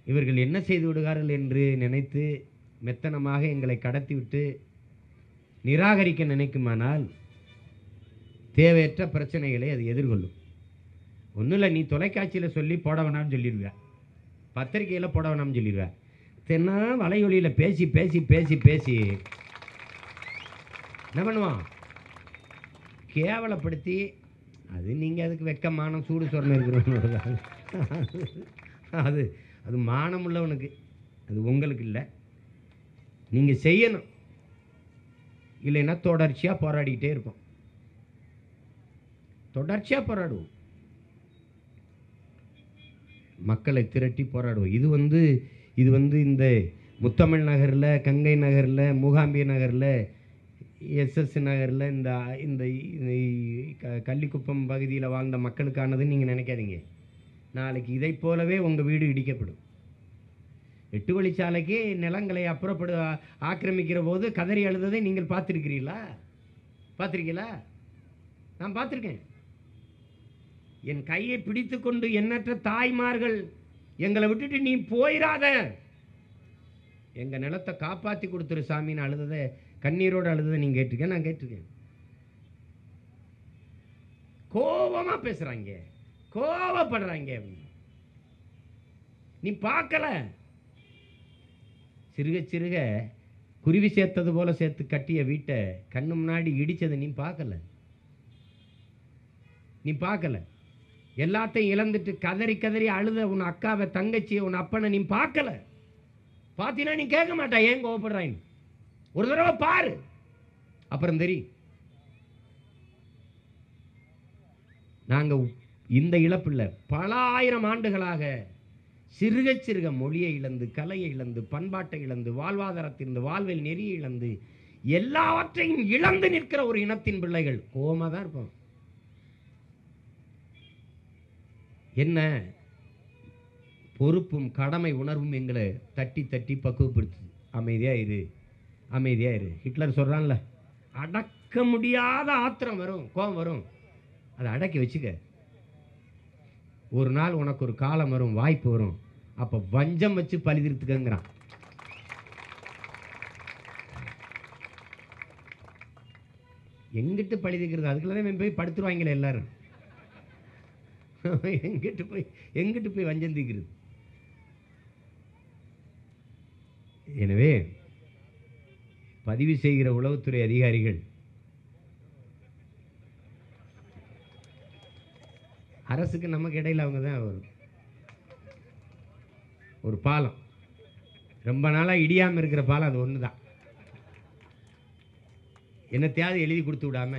இவர்கள் என்ன செய்து விடுகிறார்கள் என்று நினைத்து மெத்தனமாக எங்களை கடத்திவிட்டு நிராகரிக்க நினைக்குமானால் தேவையற்ற பிரச்சனைகளை அது எதிர்கொள்ளும் ஒன்றும் இல்லை நீ தொலைக்காட்சியில் சொல்லி போட வேணாம்னு சொல்லிடுவேன் பத்திரிக்கையில் போட வேணாம்னு சொல்லிடுவேன் தென்னா வலையொலியில் பேசி பேசி பேசி பேசி என்ன பண்ணுவான் கேவலப்படுத்தி அது நீங்கள் அதுக்கு வெக்க மானம் சூடு சொரணை இருக்கிறவங்க அது அது மானம் உள்ளவனுக்கு அது உங்களுக்கு இல்லை நீங்கள் செய்யணும் இல்லைன்னா தொடர்ச்சியாக போராடிக்கிட்டே இருப்போம் தொடர்ச்சியாக போராடுவோம் மக்களை திரட்டி போராடுவோம் இது வந்து இது வந்து இந்த முத்தமிழ் நகரில் கங்கை நகரில் மூகாம்பிய நகரில் எஸ்எஸ் நகரில் இந்த இந்த இந்த க- கள்ளிக்குப்பம் பகுதியில் வாழ்ந்த மக்களுக்கானதுன்னு நீங்கள் நினைக்காதீங்க நாளைக்கு இதைப் போலவே உங்கள் வீடு இடிக்கப்படும் எட்டு வழிச்சாலைக்கு நிலங்களை அப்புறப்படு ஆ- ஆக்கிரமிக்கிற போது கதறி அழுததை நீங்கள் பார்த்துருக்கிறீங்களா பார்த்துருக்கீங்களா நான் பார்த்துருக்கேன் என் கையை பிடித்து கொண்டு எண்ணற்ற தாய்மார்கள் எங்களை விட்டுட்டு நீ போயிடாத எங்கள் நிலத்தை காப்பாற்றி கொடுத்துரு சாமின்னு அழுததை கண்ணீரோடு அழுததை நீங்கள் கேட்டிருக்கேன் நான் கேட்டிருக்கேன் கோபமாக பேசுகிறாங்க கோபப்படுறாங்க நீ பார்க்கல சிறுக சிறுக குருவி சேர்த்தது போல சேர்த்து கட்டிய வீட்டை கண்ணு முன்னாடி இடிச்சதை நீ பார்க்கல நீ பார்க்கல எல்லாத்தையும் இழந்துட்டு கதறி கதறி அழுத உன் அக்காவை தங்கச்சி உன் அப்பனை நீ பார்க்கல பார்த்தீங்கன்னா நீ கேட்க மாட்டா ஏன் கோவப்படுறாங்க ஒரு தடவை பாரு அப்புறம் தெரியும் நாங்க இந்த இழப்பு இல்லை பல ஆயிரம் ஆண்டுகளாக சிறுக சிறுக மொழியை இழந்து கலையை இழந்து பண்பாட்டை இழந்து வாழ்வாதாரத்திலிருந்து வாழ்வில் நெறியை இழந்து எல்லாவற்றையும் இழந்து நிற்கிற ஒரு இனத்தின் பிள்ளைகள் கோமா தான் இருப்போம் என்ன பொறுப்பும் கடமை உணர்வும் எங்களை தட்டி தட்டி பக்குவப்படுத்துது அமைதியா இரு அமைதியா இரு ஹிட்லர் சொல்றான்ல அடக்க முடியாத ஆத்திரம் வரும் கோபம் வரும் அதை அடக்கி வச்சுக்க ஒரு நாள் உனக்கு ஒரு காலம் வரும் வாய்ப்பு வரும் அப்ப வஞ்சம் வச்சு பழிதிருத்துக்கங்கிறான் எங்கிட்டு பழிதிக்கிறது அதுக்குள்ள தான் இவன் போய் படுத்துருவாங்களே எல்லாரும் எங்கிட்டு போய் எங்கிட்டு போய் வஞ்சம் தீக்கிறது எனவே பதிவு செய்கிற உளவுத்துறை அதிகாரிகள் அரசுக்கு நமக்கு இடையில அவங்க தான் ஒரு ஒரு பாலம் ரொம்ப நாளாக இடியாமல் இருக்கிற பாலம் அது ஒன்று தான் என்னத்தையாவது எழுதி கொடுத்து விடாம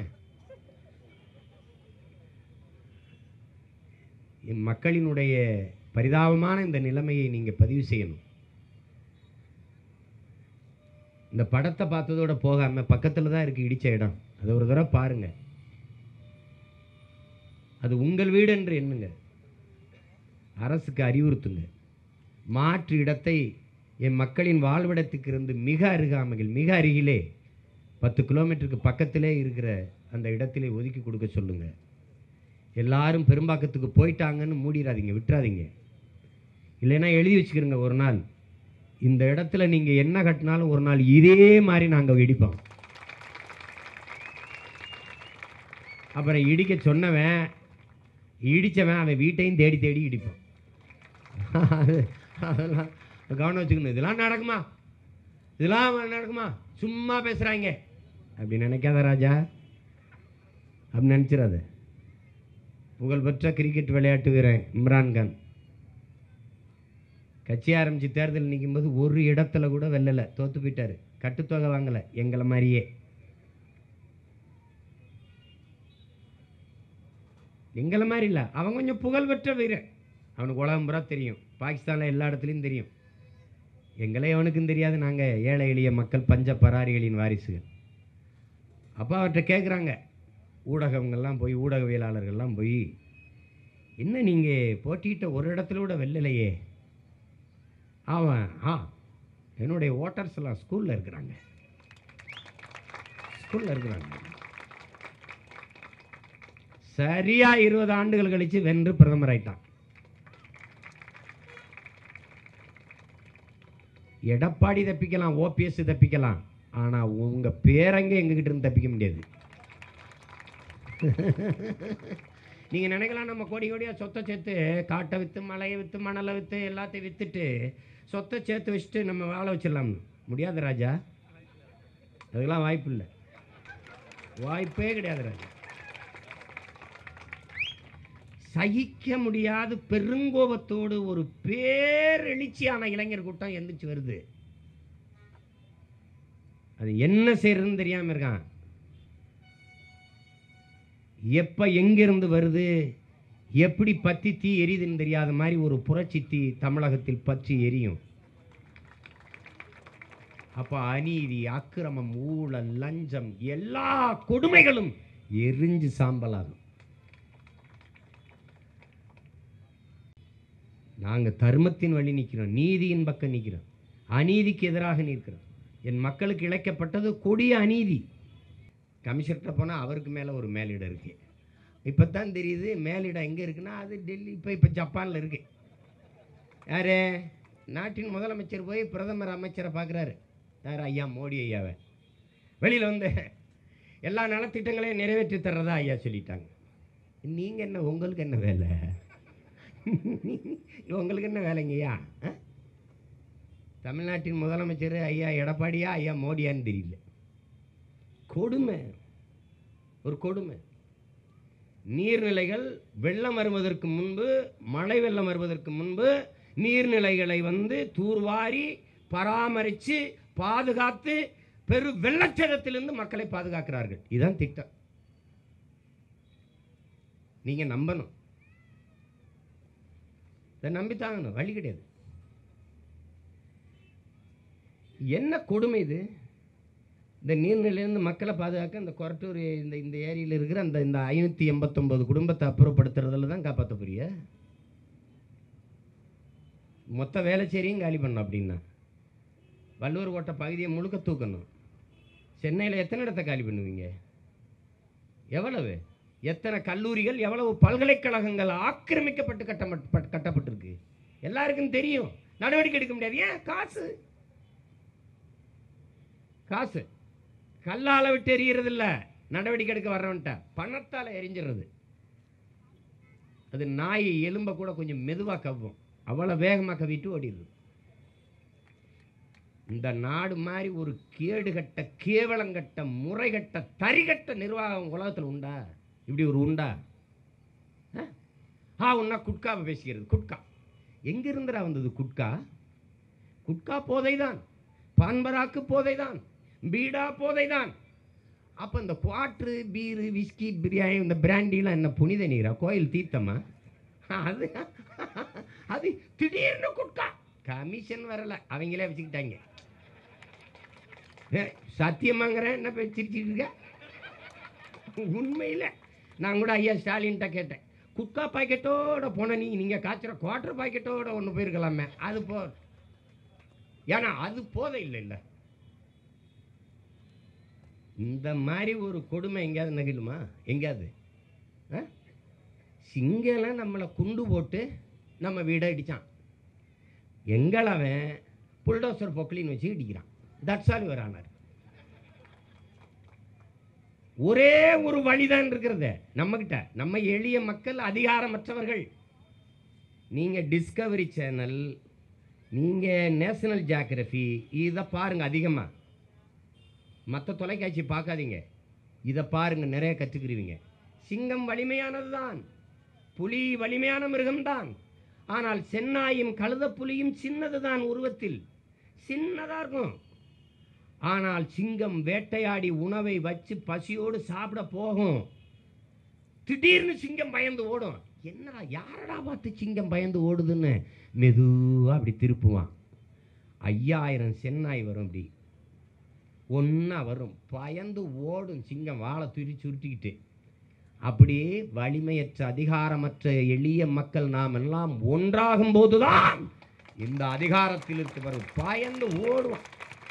என் மக்களினுடைய பரிதாபமான இந்த நிலைமையை நீங்கள் பதிவு செய்யணும் இந்த படத்தை பார்த்ததோட போகாமல் பக்கத்தில் தான் இருக்குது இடித்த இடம் அதை ஒரு தடவை பாருங்க அது உங்கள் வீடு என்று எண்ணுங்க அரசுக்கு அறிவுறுத்துங்க மாற்று இடத்தை என் மக்களின் வாழ்விடத்துக்கு இருந்து மிக அருகாமையில் மிக அருகிலே பத்து கிலோமீட்டருக்கு பக்கத்திலே இருக்கிற அந்த இடத்திலே ஒதுக்கி கொடுக்க சொல்லுங்க எல்லாரும் பெரும்பாக்கத்துக்கு போயிட்டாங்கன்னு மூடிடாதீங்க விட்டுறாதீங்க இல்லைன்னா எழுதி வச்சுக்கிறங்க ஒரு நாள் இந்த இடத்துல நீங்கள் என்ன கட்டினாலும் ஒரு நாள் இதே மாதிரி நாங்கள் இடிப்போம் அப்புறம் இடிக்க சொன்னவன் இடித்தவன் அவன் வீட்டையும் தேடி தேடி இடிப்பான் அது- அதெல்லாம் கவனம் வச்சுக்கணும் இதெல்லாம் நடக்குமா இதெல்லாம் நடக்குமா சும்மா பேசுகிறாங்க அப்படி நினைக்காத ராஜா அப்படி நினச்சிடாத புகழ்பெற்ற கிரிக்கெட் விளையாட்டு வீரன் இம்ரான்கான் கட்சி ஆரம்பித்து தேர்தல் நிற்கும்போது ஒரு இடத்துல கூட வெல்லலை தோத்து போயிட்டாரு கட்டுத்தொகை வாங்கலை எங்களை மாதிரியே எங்களை மாதிரி இல்லை அவன் கொஞ்சம் புகழ்பெற்ற வீரன் அவனுக்கு உலகம் பூரா தெரியும் பாகிஸ்தானில் எல்லா இடத்துலையும் தெரியும் எங்களே அவனுக்கும் தெரியாது நாங்கள் ஏழை எளிய மக்கள் பஞ்ச பராரிகளின் வாரிசுகள் அப்போ அவர்கிட்ட கேட்குறாங்க ஊடகங்கள்லாம் போய் ஊடகவியலாளர்கள்லாம் போய் என்ன நீங்கள் போட்டியிட்ட ஒரு இடத்துல கூட வெல்லலையே அவன் ஆ என்னுடைய ஓட்டர்ஸ் எல்லாம் ஸ்கூலில் இருக்கிறாங்க ஸ்கூலில் இருக்கிறாங்க சரியா இருபது ஆண்டுகள் கழிச்சு வென்று பிரதமர் ஆயிட்டான் எடப்பாடி தப்பிக்கலாம் ஓபிஎஸ் தப்பிக்கலாம் ஆனால் உங்கள் பேரங்க எங்ககிட்ட இருந்து தப்பிக்க முடியாது நீங்கள் நினைக்கலாம் நம்ம கோடி கோடியாக சொத்தை சேர்த்து காட்டை விற்று மலையை விற்று மணலை விற்று எல்லாத்தையும் விற்றுட்டு சொத்தை சேர்த்து வச்சுட்டு நம்ம வாழ வச்சிடலாம்னு முடியாது ராஜா அதுக்கெல்லாம் வாய்ப்பு இல்லை வாய்ப்பே கிடையாது ராஜா சகிக்க முடியாத பெருங்கோபத்தோடு ஒரு பேரெழுச்சியான இளைஞர் கூட்டம் எந்திரிச்சு வருது அது என்ன செய்யறதுன்னு தெரியாம இருக்கான் எப்ப எங்கிருந்து வருது எப்படி பத்தி தீ எரியுதுன்னு தெரியாத மாதிரி ஒரு புரட்சி தீ தமிழகத்தில் பற்றி எரியும் அப்ப அநீதி அக்கிரமம் ஊழல் லஞ்சம் எல்லா கொடுமைகளும் எரிஞ்சு சாம்பலாகும் நாங்க தர்மத்தின் வழி நிற்கிறோம் நீதியின் பக்கம் நிற்கிறோம் அநீதிக்கு எதிராக நிற்கிறோம் என் மக்களுக்கு இழைக்கப்பட்டது கொடிய அநீதி கமிஷனர்கிட்ட போனால் அவருக்கு மேலே ஒரு மேலிடம் இருக்கு இப்போ தான் தெரியுது மேலிடம் எங்கே இருக்குன்னா அது டெல்லி இப்போ இப்போ ஜப்பானில் இருக்கு யாரு நாட்டின் முதலமைச்சர் போய் பிரதமர் அமைச்சரை பார்க்குறாரு யார் ஐயா மோடி ஐயாவை வெளியில் வந்து எல்லா நலத்திட்டங்களையும் நிறைவேற்றி தர்றதா ஐயா சொல்லிட்டாங்க நீங்கள் என்ன உங்களுக்கு என்ன வேலை உங்களுக்கு என்ன வேலைங்கய்யா ஆ? தமிழ்நாட்டின் முதலமைச்சர் ஐயா எடப்பாடியா ஐயா மோடியான்னு தெரியல கொடுமை ஒரு கொடுமை நீர்நிலைகள் வெள்ளம் வருவதற்கு முன்பு மழை வெள்ளம் வருவதற்கு முன்பு நீர்நிலைகளை வந்து தூர்வாரி பராமரித்து பாதுகாத்து பெரு வெள்ளச்சேதத்திலிருந்து மக்களை பாதுகாக்கிறார்கள் இதுதான் திட்டம் நீங்க நம்பணும் இதை நம்பித்தாங்கணும் வழி கிடையாது என்ன கொடுமை இது இந்த நீர்நிலையிலிருந்து மக்களை பாதுகாக்க இந்த கொரட்டூர் இந்த இந்த ஏரியில் இருக்கிற அந்த இந்த ஐநூற்றி எண்பத்தொம்போது குடும்பத்தை அப்புறப்படுத்துறதுல தான் காப்பாற்ற போறிய மொத்த வேலைச்சேரியும் காலி பண்ணணும் அப்படின்னா வள்ளுவர் கோட்டை பகுதியை முழுக்க தூக்கணும் சென்னையில் எத்தனை இடத்த காலி பண்ணுவீங்க எவ்வளவு எத்தனை கல்லூரிகள் எவ்வளவு பல்கலைக்கழகங்கள் ஆக்கிரமிக்கப்பட்டு கட்டப்பட்டு கட்டப்பட்டிருக்கு எல்லாருக்கும் தெரியும் நடவடிக்கை எடுக்க முடியாது ஏன் காசு காசு கல்லால விட்டு எறிகிறது இல்ல நடவடிக்கை எடுக்க வர்றவன்ட்ட பணத்தால எரிஞ்சிடுறது அது நாய் எலும்ப கூட கொஞ்சம் மெதுவா கவ்வும் அவ்வளவு வேகமா கவிட்டு ஓடிடுது இந்த நாடு மாதிரி ஒரு கேடுகட்ட கேவலங்கட்ட முறைகட்ட தரிகட்ட நிர்வாகம் உலகத்தில் உண்டா இப்படி ஒரு உண்டா ஆ? ஆ உன்னா குட்காவை பேசிக்கிறது குட்கா எங்கிருந்துடா வந்தது குட்கா குட்கா போதைதான் பான்பராக்கு போதைதான் பீடா போதைதான் அப்போ இந்த குவாட்ரு பீரு விஸ்கி பிரியாணி இந்த பிராண்டிலாம் என்ன புனித நீரா கோயில் தீர்த்தமா அது அது திடீர்னு குட்கா கமிஷன் வரல அவங்களே வச்சுக்கிட்டாங்க ஏ, சத்தியமாங்கிறேன் என்ன போய் சிரிச்சிட்டு இருக்க உண்மையில் நான் கூட ஐயா ஸ்டாலின்ட்ட கேட்டேன் குட்கா பாக்கெட்டோட போன நீ நீங்கள் காய்ச்சுற குவார்டர் பாக்கெட்டோட ஒன்று போயிருக்கலாமே அது போ ஏன்னா அது போதை இல்லை இல்லை இந்த மாதிரி ஒரு கொடுமை எங்கேயாவது நகிலுமா எங்கேயாவது ஆ? சிங்கெல்லாம் நம்மளை குண்டு போட்டு நம்ம வீடை இடிச்சான் எங்களவன் புல்டோசர் பொக்லின்னு வச்சு இடிக்கிறான் தட்சாலி வரானார் ஒரே ஒரு வழிதான் இருக்கிறது நம்மகிட்ட நம்ம எளிய மக்கள் அதிகாரமற்றவர்கள் நீங்க டிஸ்கவரி சேனல் நீங்க நேஷனல் ஜியாகிரபி இதை பாருங்க அதிகமா மற்ற தொலைக்காட்சி பார்க்காதீங்க இதை பாருங்க நிறைய கற்றுக்குருவீங்க சிங்கம் வலிமையானது தான் புலி வலிமையான மிருகம்தான் ஆனால் சென்னாயும் கழுத புலியும் சின்னது தான் உருவத்தில் சின்னதா இருக்கும் ஆனால் சிங்கம் வேட்டையாடி உணவை வச்சு பசியோடு சாப்பிட போகும் திடீர்னு சிங்கம் பயந்து ஓடும் என்னடா யாரடா பார்த்து சிங்கம் பயந்து ஓடுதுன்னு மெதுவா அப்படி திருப்புவான் ஐயாயிரம் சென்னாய் வரும் அப்படி ஒன்றா வரும் பயந்து ஓடும் சிங்கம் வாழை துரி சுருட்டிக்கிட்டு அப்படியே வலிமையற்ற அதிகாரமற்ற எளிய மக்கள் நாம் எல்லாம் ஒன்றாகும் போதுதான் இந்த அதிகாரத்தில் இருக்க வரும் பயந்து ஓடுவான்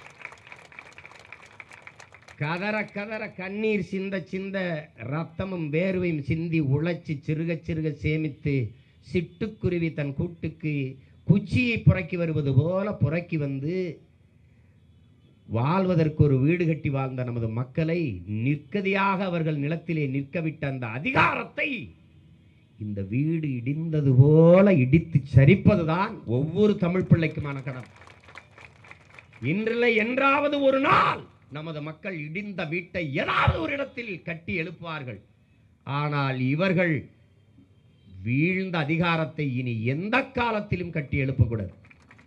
கதற கதற கண்ணீர் சிந்த சிந்த ரத்தமும் வேர்வையும் சிந்தி உழைச்சி சிறுக சிறுக சேமித்து சிட்டுக்குருவி தன் கூட்டுக்கு குச்சியை புறக்கி வருவது போல புறக்கி வந்து வாழ்வதற்கு ஒரு வீடு கட்டி வாழ்ந்த நமது மக்களை நிற்கதியாக அவர்கள் நிலத்திலே நிற்கவிட்ட அந்த அதிகாரத்தை இந்த வீடு இடிந்தது போல இடித்து சரிப்பதுதான் ஒவ்வொரு தமிழ் பிள்ளைக்குமான கடமை இன்றில்லை என்றாவது ஒரு நாள் நமது மக்கள் இடிந்த வீட்டை ஏதாவது ஒரு இடத்தில் கட்டி எழுப்புவார்கள் ஆனால் இவர்கள் வீழ்ந்த அதிகாரத்தை இனி எந்த காலத்திலும் கட்டி எழுப்பக்கூடாது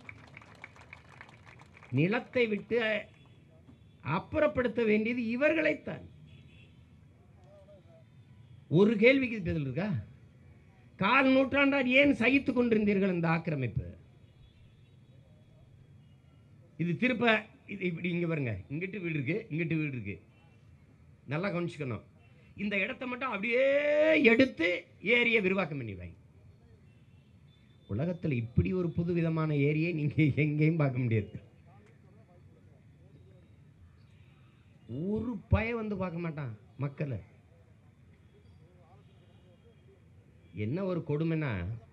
நிலத்தை விட்டு அப்புறப்படுத்த வேண்டியது இவர்களைத்தான் ஒரு கேள்விக்கு பதில் இருக்கா கால் நூற்றாண்டார் ஏன் சகித்துக் கொண்டிருந்தீர்கள் இந்த ஆக்கிரமிப்பு இது திருப்ப இது இப்படி இங்க பாருங்க இங்கிட்டு வீடு இருக்கு இங்கிட்டு வீடு இருக்கு நல்லா கவனிச்சுக்கணும் இந்த இடத்த மட்டும் அப்படியே எடுத்து ஏரியை விரிவாக்கம் பண்ணிடுவாங்க உலகத்தில் இப்படி ஒரு புது விதமான ஏரியை நீங்க எங்கேயும் பார்க்க முடியாது ஒரு பய வந்து பார்க்க மாட்டான் மக்களை என்ன ஒரு கொடுமைன்னா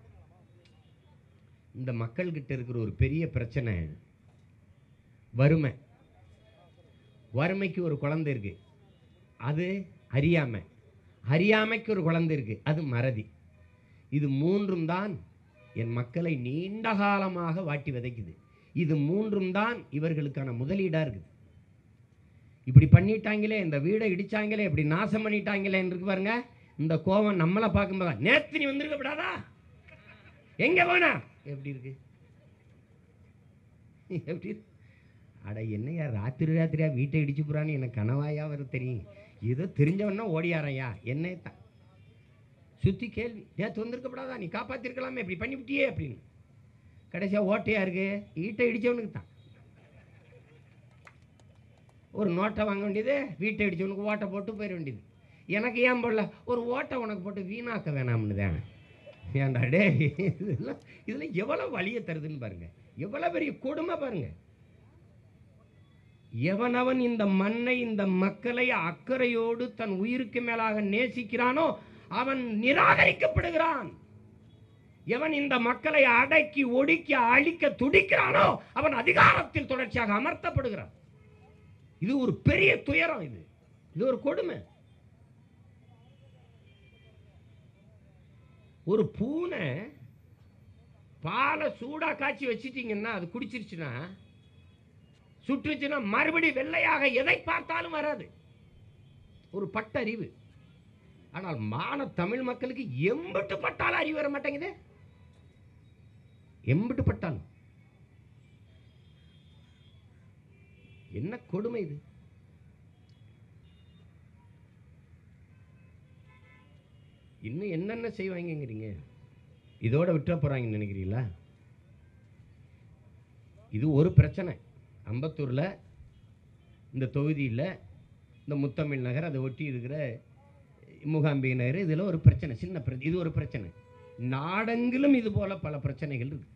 இந்த மக்கள்கிட்ட இருக்கிற ஒரு பெரிய பிரச்சனை வறுமை வறுமைக்கு ஒரு குழந்தை இருக்கு அது அறியாமை அறியாமைக்கு ஒரு குழந்தை இருக்கு அது மறதி இது மூன்றும் தான் என் மக்களை நீண்ட காலமாக வாட்டி விதைக்குது இது மூன்றும் தான் இவர்களுக்கான முதலீடா இருக்குது இப்படி பண்ணிட்டாங்களே இந்த வீடை இடிச்சாங்களே இப்படி நாசம் பண்ணிட்டாங்களே இருக்கு பாருங்க இந்த கோவம் நம்மளை பார்க்கும்போது நேத்து நீ வந்திருக்க கூடாதா எங்க போனா எப்படி இருக்கு எப்படி இருக்கு? அட என்னையா ராத்திரி ராத்திரியா வீட்டை இடிச்சு போறான்னு எனக்கு கனவாயா வர தெரியும் ஏதோ தெரிஞ்சவன்னா ஓடியாரையா என்னை தான் சுத்தி கேள்வி நேற்று வந்திருக்கப்படாதா நீ காப்பாத்திருக்கலாமே இப்படி பண்ணிவிட்டியே அப்படின்னு கடைசியா ஓட்டையா இருக்கு வீட்டை இடிச்சவனுக்கு தான் ஒரு நோட்டை வாங்க வேண்டியது வீட்டை இடிச்சவனுக்கு ஓட்டை போட்டு போயிட வேண்டியது எனக்கு ஏன் போடல ஒரு ஓட்டை உனக்கு போட்டு வீணாக்க வேணாம்னு தான் ஏன்டா டே இதெல்லாம் இதில் எவ்வளோ வழியை தருதுன்னு பாருங்க எவ்வளோ பெரிய கொடுமை பாருங்க எவனவன் இந்த மண்ணை இந்த மக்களை அக்கறையோடு தன் உயிருக்கு மேலாக நேசிக்கிறானோ அவன் நிராகரிக்கப்படுகிறான் எவன் இந்த மக்களை அடக்கி ஒடுக்கி அழிக்க துடிக்கிறானோ அவன் அதிகாரத்தில் தொடர்ச்சியாக அமர்த்தப்படுகிறான் இது ஒரு பெரிய துயரம் இது இது ஒரு கொடுமை ஒரு பூனை பாலை சூடா காய்ச்சி வச்சிட்டீங்கன்னா அது குடிச்சிருச்சுன்னா சுற்றுச்சுன்னா மறுபடி வெள்ளையாக எதை பார்த்தாலும் வராது ஒரு பட்டறிவு ஆனால் மான தமிழ் மக்களுக்கு எம்பிட்டு பட்டாலும் அறிவு வர மாட்டேங்குது எம்பிட்டு பட்டாலும் என்ன கொடுமை இது இன்னும் என்னென்ன செய்வாங்கங்கிறீங்க இதோட விட்டுற போறாங்கன்னு நினைக்கிறீங்களா இது ஒரு பிரச்சனை அம்பத்தூரில் இந்த தொகுதியில் இந்த முத்தமிழ் நகர் அதை ஒட்டி இருக்கிற மூகாம்பிகை நகர் இதில் ஒரு பிரச்சனை சின்ன பிரச்சனை இது ஒரு பிரச்சனை நாடெங்கிலும் இது போல பல பிரச்சனைகள் இருக்கு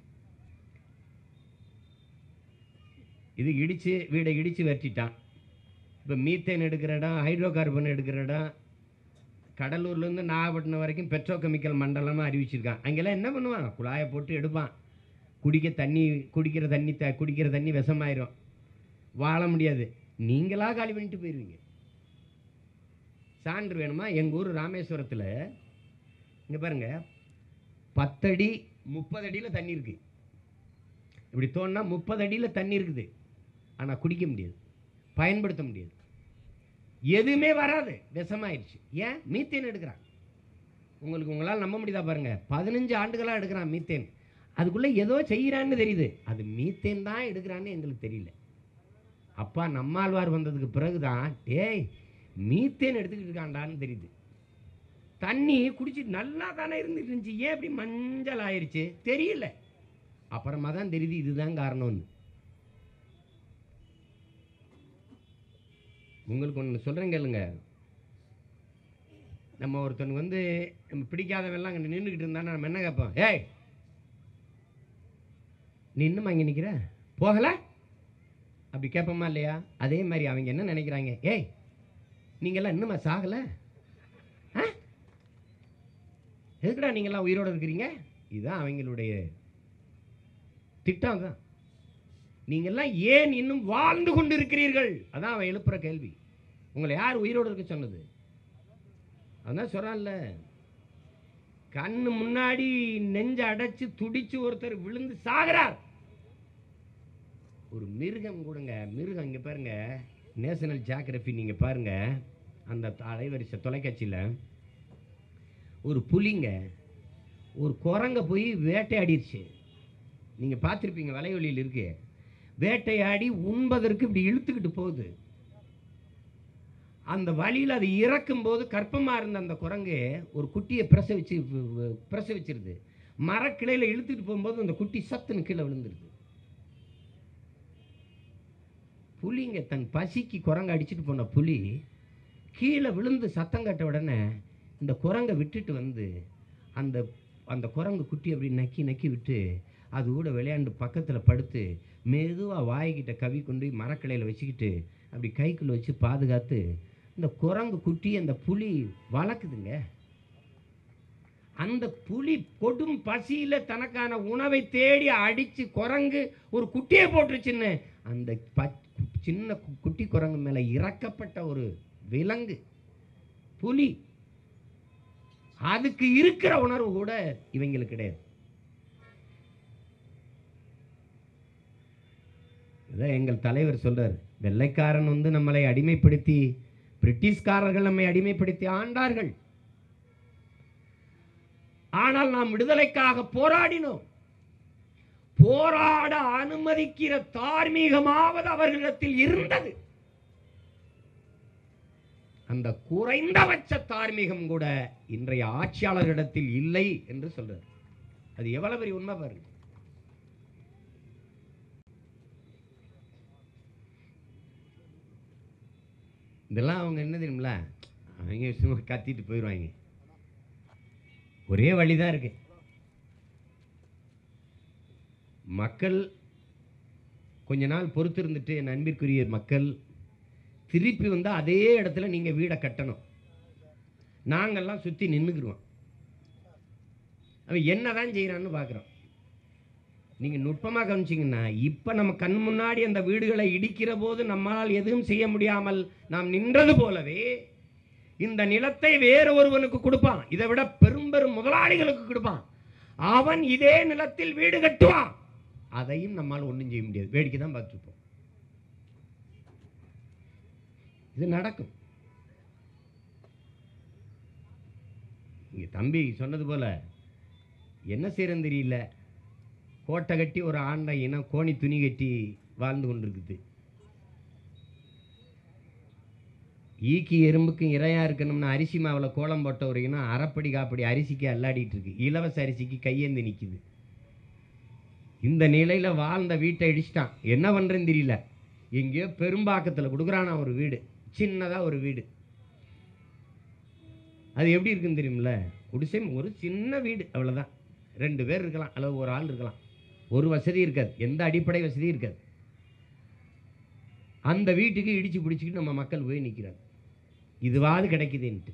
இது இடிச்சு வீடை இடிச்சு வெட்டிட்டான் இப்போ மீத்தேன் எடுக்கிற இடம் ஹைட்ரோ கார்பன் எடுக்கிற இடம் கடலூர்லேருந்து நாகப்பட்டினம் வரைக்கும் பெட்ரோ கெமிக்கல் மண்டலமாக அறிவிச்சிருக்கான் அங்கெல்லாம் என்ன பண்ணுவான் குழாயை போட்டு எடுப்பான் குடிக்க தண்ணி குடிக்கிற தண்ணி த குடிக்கிற தண்ணி விஷமாயிரும் வாழ முடியாது நீங்களா காலி பண்ணிட்டு போயிடுவீங்க சான்று வேணுமா எங்கள் ஊர் ராமேஸ்வரத்தில் இங்கே பாருங்க பத்தடி முப்பது அடியில் தண்ணி இருக்கு இப்படி தோணுனா முப்பது அடியில் தண்ணி இருக்குது ஆனால் குடிக்க முடியாது பயன்படுத்த முடியாது எதுவுமே வராது விஷமாயிருச்சு ஏன் மீத்தேன் எடுக்கிறான் உங்களுக்கு உங்களால் நம்ப முடியுதா பாருங்க பதினஞ்சு ஆண்டுகளாக எடுக்கிறான் மீத்தேன் அதுக்குள்ளே ஏதோ செய்கிறான்னு தெரியுது அது மீத்தேன் தான் எடுக்கிறான்னு எங்களுக்கு தெரியல அப்பா நம்மாழ்வார் வந்ததுக்கு பிறகுதான் டேய் மீத்தேன் எடுத்துக்கிட்டு இருக்கான்டான்னு தெரியுது தண்ணி குடிச்சு நல்லா தானே இருந்துட்டு இருந்துச்சு ஏன் இப்படி மஞ்சள் ஆயிருச்சு தெரியல அப்புறமா தான் தெரியுது இதுதான் காரணம்னு உங்களுக்கு ஒன்று சொல்கிறேன் கேளுங்க நம்ம ஒருத்தனுக்கு வந்து நம்ம பிடிக்காதவெல்லாம் அங்கே நின்றுக்கிட்டு இருந்தானா நம்ம என்ன கேட்போம் ஏய் நீ இன்னும் அங்கே நிற்கிற போகலை அப்படி கேட்போமா இல்லையா அதே மாதிரி அவங்க என்ன நினைக்கிறாங்க ஏய் நீங்கள்லாம் இன்னுமா சாகலை ஆ எதுக்குடா நீங்கள்லாம் உயிரோடு இருக்கிறீங்க இதுதான் அவங்களுடைய திட்டம் தான் நீங்கெல்லாம் ஏன் இன்னும் வாழ்ந்து கொண்டிருக்கிறீர்கள் அதான் அவன் எழுப்புற கேள்வி உங்களை யார் உயிரோடு இருக்க சொன்னது அதான் சொல்றான்ல கண்ணு முன்னாடி நெஞ்ச அடைச்சு துடிச்சு ஒருத்தர் விழுந்து சாகிறார் ஒரு மிருகம் கூடங்க மிருகம் இங்க பாருங்க நேஷனல் ஜியாகிரபி நீங்க பாருங்க அந்த அலைவரிசை தொலைக்காட்சியில் ஒரு புலிங்க ஒரு குரங்க போய் வேட்டையாடிருச்சு நீங்க பார்த்துருப்பீங்க வலைவலியில் இருக்கு வேட்டையாடி உண்பதற்கு இப்படி இழுத்துக்கிட்டு போகுது அந்த வழியில் அது இறக்கும்போது கற்பமா இருந்த அந்த குரங்கு ஒரு குட்டியை பிரசவிச்சு வ- வ- பிரசவிச்சிருது மரக்கிளையில இழுத்துட்டு போகும்போது அந்த குட்டி சத்துன்னு கீழே விழுந்துருது புலிங்க தன் பசிக்கு குரங்க அடிச்சிட்டு போன புலி கீழே விழுந்து சத்தம் கட்ட உடனே இந்த குரங்கை விட்டுட்டு வந்து அந்த அந்த குரங்கு குட்டி அப்படி நக்கி நக்கி விட்டு அது கூட விளையாண்டு பக்கத்தில் படுத்து மெதுவாக வாய்கிட்ட கவி கொண்டு போய் மரக்கிளையில் வச்சுக்கிட்டு அப்படி கைக்குள்ள வச்சு பாதுகாத்து இந்த குரங்கு குட்டி அந்த புலி வளர்க்குதுங்க அந்த புலி கொடும் பசியில தனக்கான உணவை தேடி அடிச்சு குரங்கு ஒரு குட்டியை போட்டுருச்சுன்னு அந்த ப- சின்ன கு- குட்டி குரங்கு மேல இறக்கப்பட்ட ஒரு விலங்கு புலி அதுக்கு இருக்கிற உணர்வு கூட இவங்களுக்கு கிடையாது இதான் எங்கள் தலைவர் சொல்றார் வெள்ளைக்காரன் வந்து நம்மளை அடிமைப்படுத்தி பிரிட்டிஷ்காரர்கள் நம்மை அடிமைப்படுத்தி ஆண்டார்கள் ஆனால் நாம் விடுதலைக்காக போராடினோம் போராட அனுமதிக்கிற தார்மீகமாவது அவர்களிடத்தில் இருந்தது அந்த குறைந்தபட்ச தார்மீகம் கூட இன்றைய ஆட்சியாளர்களிடத்தில் இல்லை என்று சொல்றார் அது எவ்வளவு பெரிய உண்மை பாருங்க இதெல்லாம் அவங்க என்ன தெரியுங்களா அவங்க சும்மா கத்திட்டு போயிடுவாங்க ஒரே வழிதான் இருக்கு மக்கள் கொஞ்ச நாள் பொறுத்து இருந்துட்டு என் அன்பிற்குரிய மக்கள் திருப்பி வந்து அதே இடத்துல நீங்க வீடை கட்டணும் நாங்கெல்லாம் சுத்தி நின்னுக்குருவோம் அவன் என்னதான் செய்யறான்னு பார்க்குறோம் நீங்க நுட்பமாக கவனிச்சிங்கன்னா இப்ப நம்ம கண் முன்னாடி அந்த வீடுகளை இடிக்கிற போது நம்மால் எதுவும் செய்ய முடியாமல் நாம் நின்றது போலவே இந்த நிலத்தை வேறு ஒருவனுக்கு கொடுப்பான் இதை விட பெரும் பெரும் முதலாளிகளுக்கு கொடுப்பான் அவன் இதே நிலத்தில் வீடு கட்டுவான் அதையும் நம்மால் ஒண்ணும் செய்ய முடியாது வேடிக்கை தான் பார்த்துருப்போம் இது நடக்கும் இங்க தம்பி சொன்னது போல என்ன செய்யறன்னு தெரியல கோட்டை கட்டி ஒரு ஆண்டை இனம் கோணி துணி கட்டி வாழ்ந்து கொண்டிருக்குது ஈக்கி எறும்புக்கும் இரையா இருக்கணும்னு அரிசி மாவில் கோலம் போட்ட ஒரு இனம் அரைப்படி காப்படி அரிசிக்கு அல்லாடிட்டு இருக்கு இலவச அரிசிக்கு கையேந்தி நிக்குது இந்த நிலையில வாழ்ந்த வீட்டை இடிச்சிட்டான் என்ன பண்றேன்னு தெரியல எங்கேயோ பெரும்பாக்கத்தில் கொடுக்குறானா ஒரு வீடு சின்னதா ஒரு வீடு அது எப்படி இருக்குன்னு தெரியுமில்ல குடிசை ஒரு சின்ன வீடு அவ்வளவுதான் ரெண்டு பேர் இருக்கலாம் அல்லது ஒரு ஆள் இருக்கலாம் ஒரு வசதி இருக்காது எந்த அடிப்படை வசதியும் இருக்காது அந்த வீட்டுக்கு இடிச்சு பிடிச்சிக்கிட்டு நம்ம மக்கள் போய் நிற்கிறாங்க இதுவாது கிடைக்குதுன்ட்டு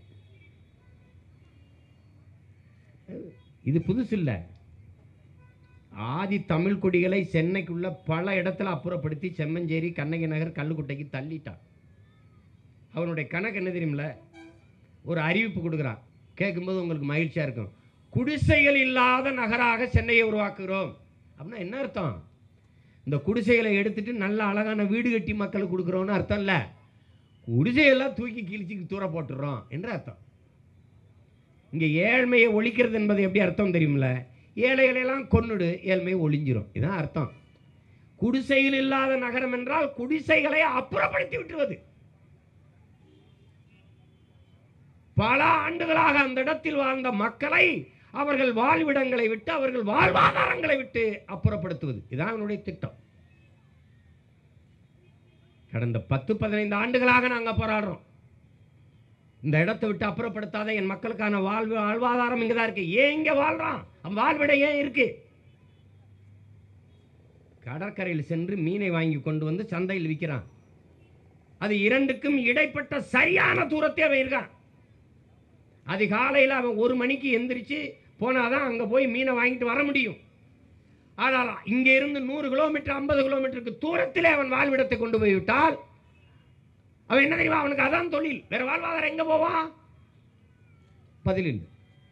இது புதுசு இல்லை ஆதி தமிழ் குடிகளை சென்னைக்குள்ள பல இடத்துல அப்புறப்படுத்தி செம்மஞ்சேரி கண்ணகி நகர் கல்லுக்குட்டைக்கு தள்ளிட்டான் அவனுடைய கணக்கு என்ன தெரியுமில்ல ஒரு அறிவிப்பு கொடுக்குறான் கேட்கும்போது உங்களுக்கு மகிழ்ச்சியா இருக்கும் குடிசைகள் இல்லாத நகராக சென்னையை உருவாக்குகிறோம் அப்படின்னா என்ன அர்த்தம் இந்த குடிசைகளை எடுத்துட்டு நல்ல அழகான வீடு கட்டி மக்களுக்கு கொடுக்குறோம்னு அர்த்தம் இல்லை குடிசையெல்லாம் தூக்கி கிழிச்சு தூர போட்டுடுறோம் என்று அர்த்தம் இங்கே ஏழ்மையை ஒழிக்கிறது என்பது எப்படி அர்த்தம் தெரியுமில்ல ஏழைகளை எல்லாம் கொன்னுடு ஏழ்மையை ஒழிஞ்சிரும் இதுதான் அர்த்தம் குடிசைகள் இல்லாத நகரம் என்றால் குடிசைகளை அப்புறப்படுத்தி விட்டுவது பல ஆண்டுகளாக அந்த இடத்தில் வாழ்ந்த மக்களை அவர்கள் வாழ்விடங்களை விட்டு அவர்கள் வாழ்வாதாரங்களை விட்டு அப்புறப்படுத்துவது இதான் அவனுடைய திட்டம் கடந்த பத்து பதினைந்து ஆண்டுகளாக நாங்க போராடுறோம் இந்த இடத்தை விட்டு அப்புறப்படுத்தாத என் மக்களுக்கான வாழ்வு வாழ்வாதாரம் இங்க தான் இருக்கு ஏன் இங்க வாழ்றான் அவன் வாழ்விடம் ஏன் இருக்கு கடற்கரையில் சென்று மீனை வாங்கி கொண்டு வந்து சந்தையில் விற்கிறான் அது இரண்டுக்கும் இடைப்பட்ட சரியான தூரத்தை அவன் இருக்கான் அதிகாலையில் அவன் ஒரு மணிக்கு எந்திரிச்சு போனாதான் அங்கே போய் மீனை வாங்கிட்டு வர முடியும் ஆனால் இங்கே இருந்து நூறு கிலோமீட்டர் ஐம்பது கிலோமீட்டருக்கு தூரத்திலே அவன் வாழ்விடத்தை கொண்டு போய் விட்டால் அவன் என்ன தெரியுமா அவனுக்கு அதான் தொழில் வேற வாழ்வாதாரம் எங்க போவான் பதில் இல்லை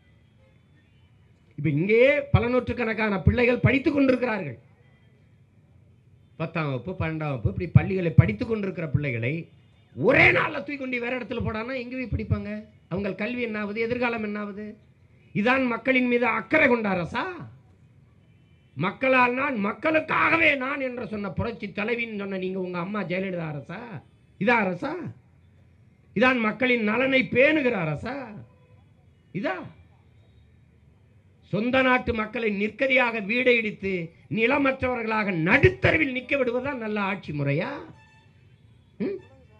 இப்ப இங்கேயே பல நூற்றுக்கணக்கான பிள்ளைகள் படித்துக் கொண்டிருக்கிறார்கள் பத்தாம் வகுப்பு பன்னெண்டாம் வகுப்பு இப்படி பள்ளிகளை படித்துக் கொண்டிருக்கிற பிள்ளைகளை ஒரே நாளில் தூக்கி கொண்டு வேற இடத்துல போடானா எங்க போய் படிப்பாங்க அவங்க கல்வி என்ன ஆகுது எதிர்காலம் என்ன ஆகுது இதான் மக்களின் மீது அக்கறை கொண்ட அரசா மக்களால் நான் மக்களுக்காகவே நான் என்று சொன்ன புரட்சி தலைவின்னு சொன்ன நீங்க உங்க அம்மா ஜெயலலிதா அரசா இதா அரசா இதான் மக்களின் நலனை பேணுகிற அரசா இதா சொந்த நாட்டு மக்களை நிற்கதியாக வீடை இடித்து நிலமற்றவர்களாக நடுத்தருவில் நிற்க விடுவதா நல்ல ஆட்சி முறையா ம்?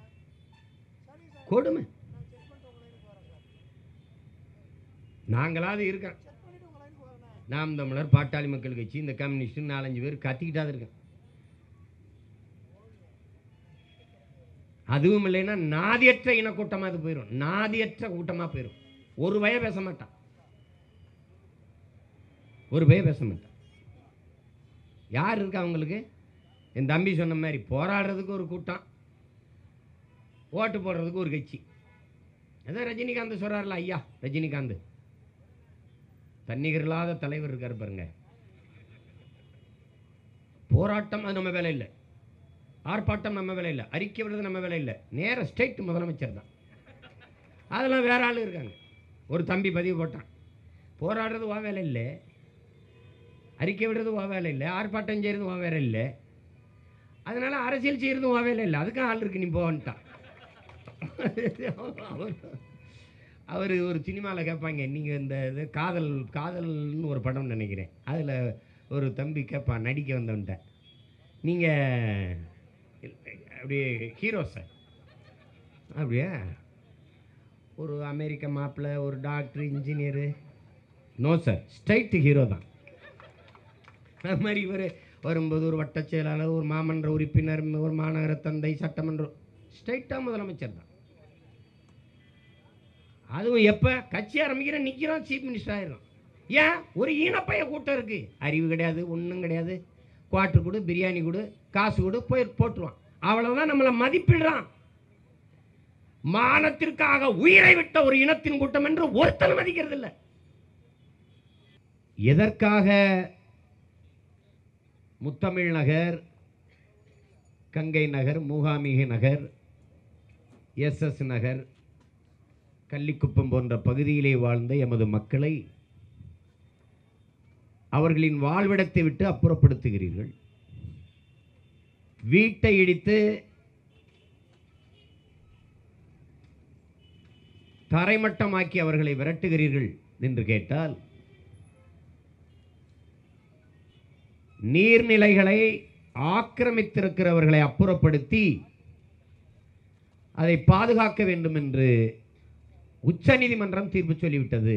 கொடுமை நாங்களாவது இருக்கோம் நாம் தமிழர் பாட்டாளி மக்கள் கட்சி இந்த கம்யூனிஸ்ட் நாலஞ்சு பேர் கத்திக்கிட்டாது இருக்கேன் அதுவும் இல்லைன்னா நாதியற்ற இனக்கூட்டமா அது போயிடும் நாதியற்ற கூட்டமா போயிடும் ஒரு வய பேச மாட்டான் ஒரு பய பேச மாட்டான் யார் இருக்கா அவங்களுக்கு என் தம்பி சொன்ன மாதிரி போராடுறதுக்கு ஒரு கூட்டம் ஓட்டு போடுறதுக்கு ஒரு கட்சி அதான் ரஜினிகாந்த் சொல்றாருல ஐயா ரஜினிகாந்த் தன்னிகர் இல்லாத தலைவர் இருக்காரு பாருங்க போராட்டம் அது நம்ம வேலை இல்லை ஆர்ப்பாட்டம் நம்ம வேலை இல்லை அறிக்கை விடுறது நம்ம வேலை இல்லை நேர ஸ்டேட் முதலமைச்சர் தான் அதெல்லாம் வேற ஆள் இருக்காங்க ஒரு தம்பி பதிவு போட்டான் போராடுறது வா வேலை இல்லை அறிக்கை விடுறது வா வேலை இல்லை ஆர்ப்பாட்டம் செய்கிறது வா வேலை இல்லை அதனால அரசியல் செய்கிறது வா வேலை இல்லை அதுக்கும் ஆள் இருக்கு நீ போன்ட்டான் அவர் அவர் ஒரு சினிமாவில் கேட்பாங்க நீங்கள் இந்த இது காதல் காதல்னு ஒரு படம் நினைக்கிறேன் அதில் ஒரு தம்பி கேட்பான் நடிக்க வந்தவன்ட்ட நீங்கள் அப்படியே ஹீரோ சார் அப்படியா ஒரு அமெரிக்க மாப்பிள்ளை ஒரு doctor engineer no sir straight hero தான் அது மாதிரி இவர் வரும்போது ஒரு வட்டச் செயலாளர் ஒரு மாமன்ற உறுப்பினர் ஒரு மாநகர தந்தை சட்டமன்றம் ஸ்ட்ரைட்டாக முதலமைச்சர் தான் அதுவும் எப்போ கட்சி ஆரம்பிக்கிற நிற்கிறோம் சீஃப் மினிஸ்டர் ஆயிடும் ஏன் ஒரு ஈனப்பைய கூட்டம் இருக்கு அறிவு கிடையாது ஒன்றும் கிடையாது குவாட்டர் கொடு பிரியாணி கொடு காசு கொடு போய் போட்டுருவான் அவ்வளவுதான் நம்மளை மதிப்பிடுறான் மானத்திற்காக உயிரை விட்ட ஒரு இனத்தின் கூட்டம் என்று ஒருத்தன் மதிக்கிறது இல்லை எதற்காக முத்தமிழ் நகர் கங்கை நகர் மூகாம்பிகை நகர் எஸ்எஸ் நகர் கள்ளிக்குப்பம் போன்ற பகுதியிலே வாழ்ந்த எமது மக்களை அவர்களின் வாழ்விடத்தை விட்டு அப்புறப்படுத்துகிறீர்கள் வீட்டை இடித்து தரைமட்டமாக்கி அவர்களை விரட்டுகிறீர்கள் என்று கேட்டால் நீர்நிலைகளை ஆக்கிரமித்திருக்கிறவர்களை அப்புறப்படுத்தி அதை பாதுகாக்க வேண்டும் என்று உச்சநீதிமன்றம் தீர்ப்பு சொல்லிவிட்டது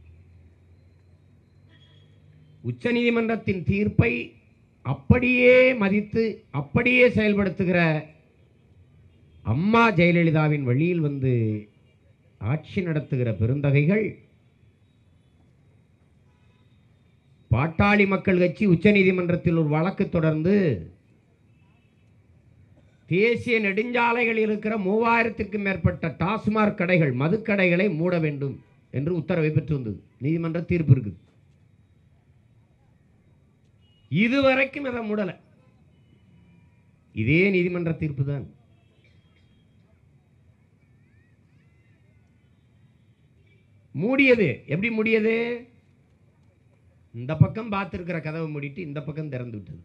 உச்சநீதிமன்றத்தின் தீர்ப்பை அப்படியே மதித்து அப்படியே செயல்படுத்துகிற அம்மா ஜெயலலிதாவின் வழியில் வந்து ஆட்சி நடத்துகிற பெருந்தகைகள் பாட்டாளி மக்கள் கட்சி உச்சநீதிமன்றத்தில் ஒரு வழக்கு தொடர்ந்து தேசிய நெடுஞ்சாலைகளில் இருக்கிற மூவாயிரத்திற்கும் மேற்பட்ட டாஸ்மாக் கடைகள் மதுக்கடைகளை மூட வேண்டும் என்று உத்தரவை பெற்று வந்தது நீதிமன்ற தீர்ப்பு இருக்குது இதுவரைக்கும் அதை மூடல இதே நீதிமன்ற தீர்ப்பு தான் மூடியது எப்படி மூடியது இந்த பக்கம் பார்த்துருக்கிற கதவை மூடிட்டு இந்த பக்கம் திறந்து விட்டது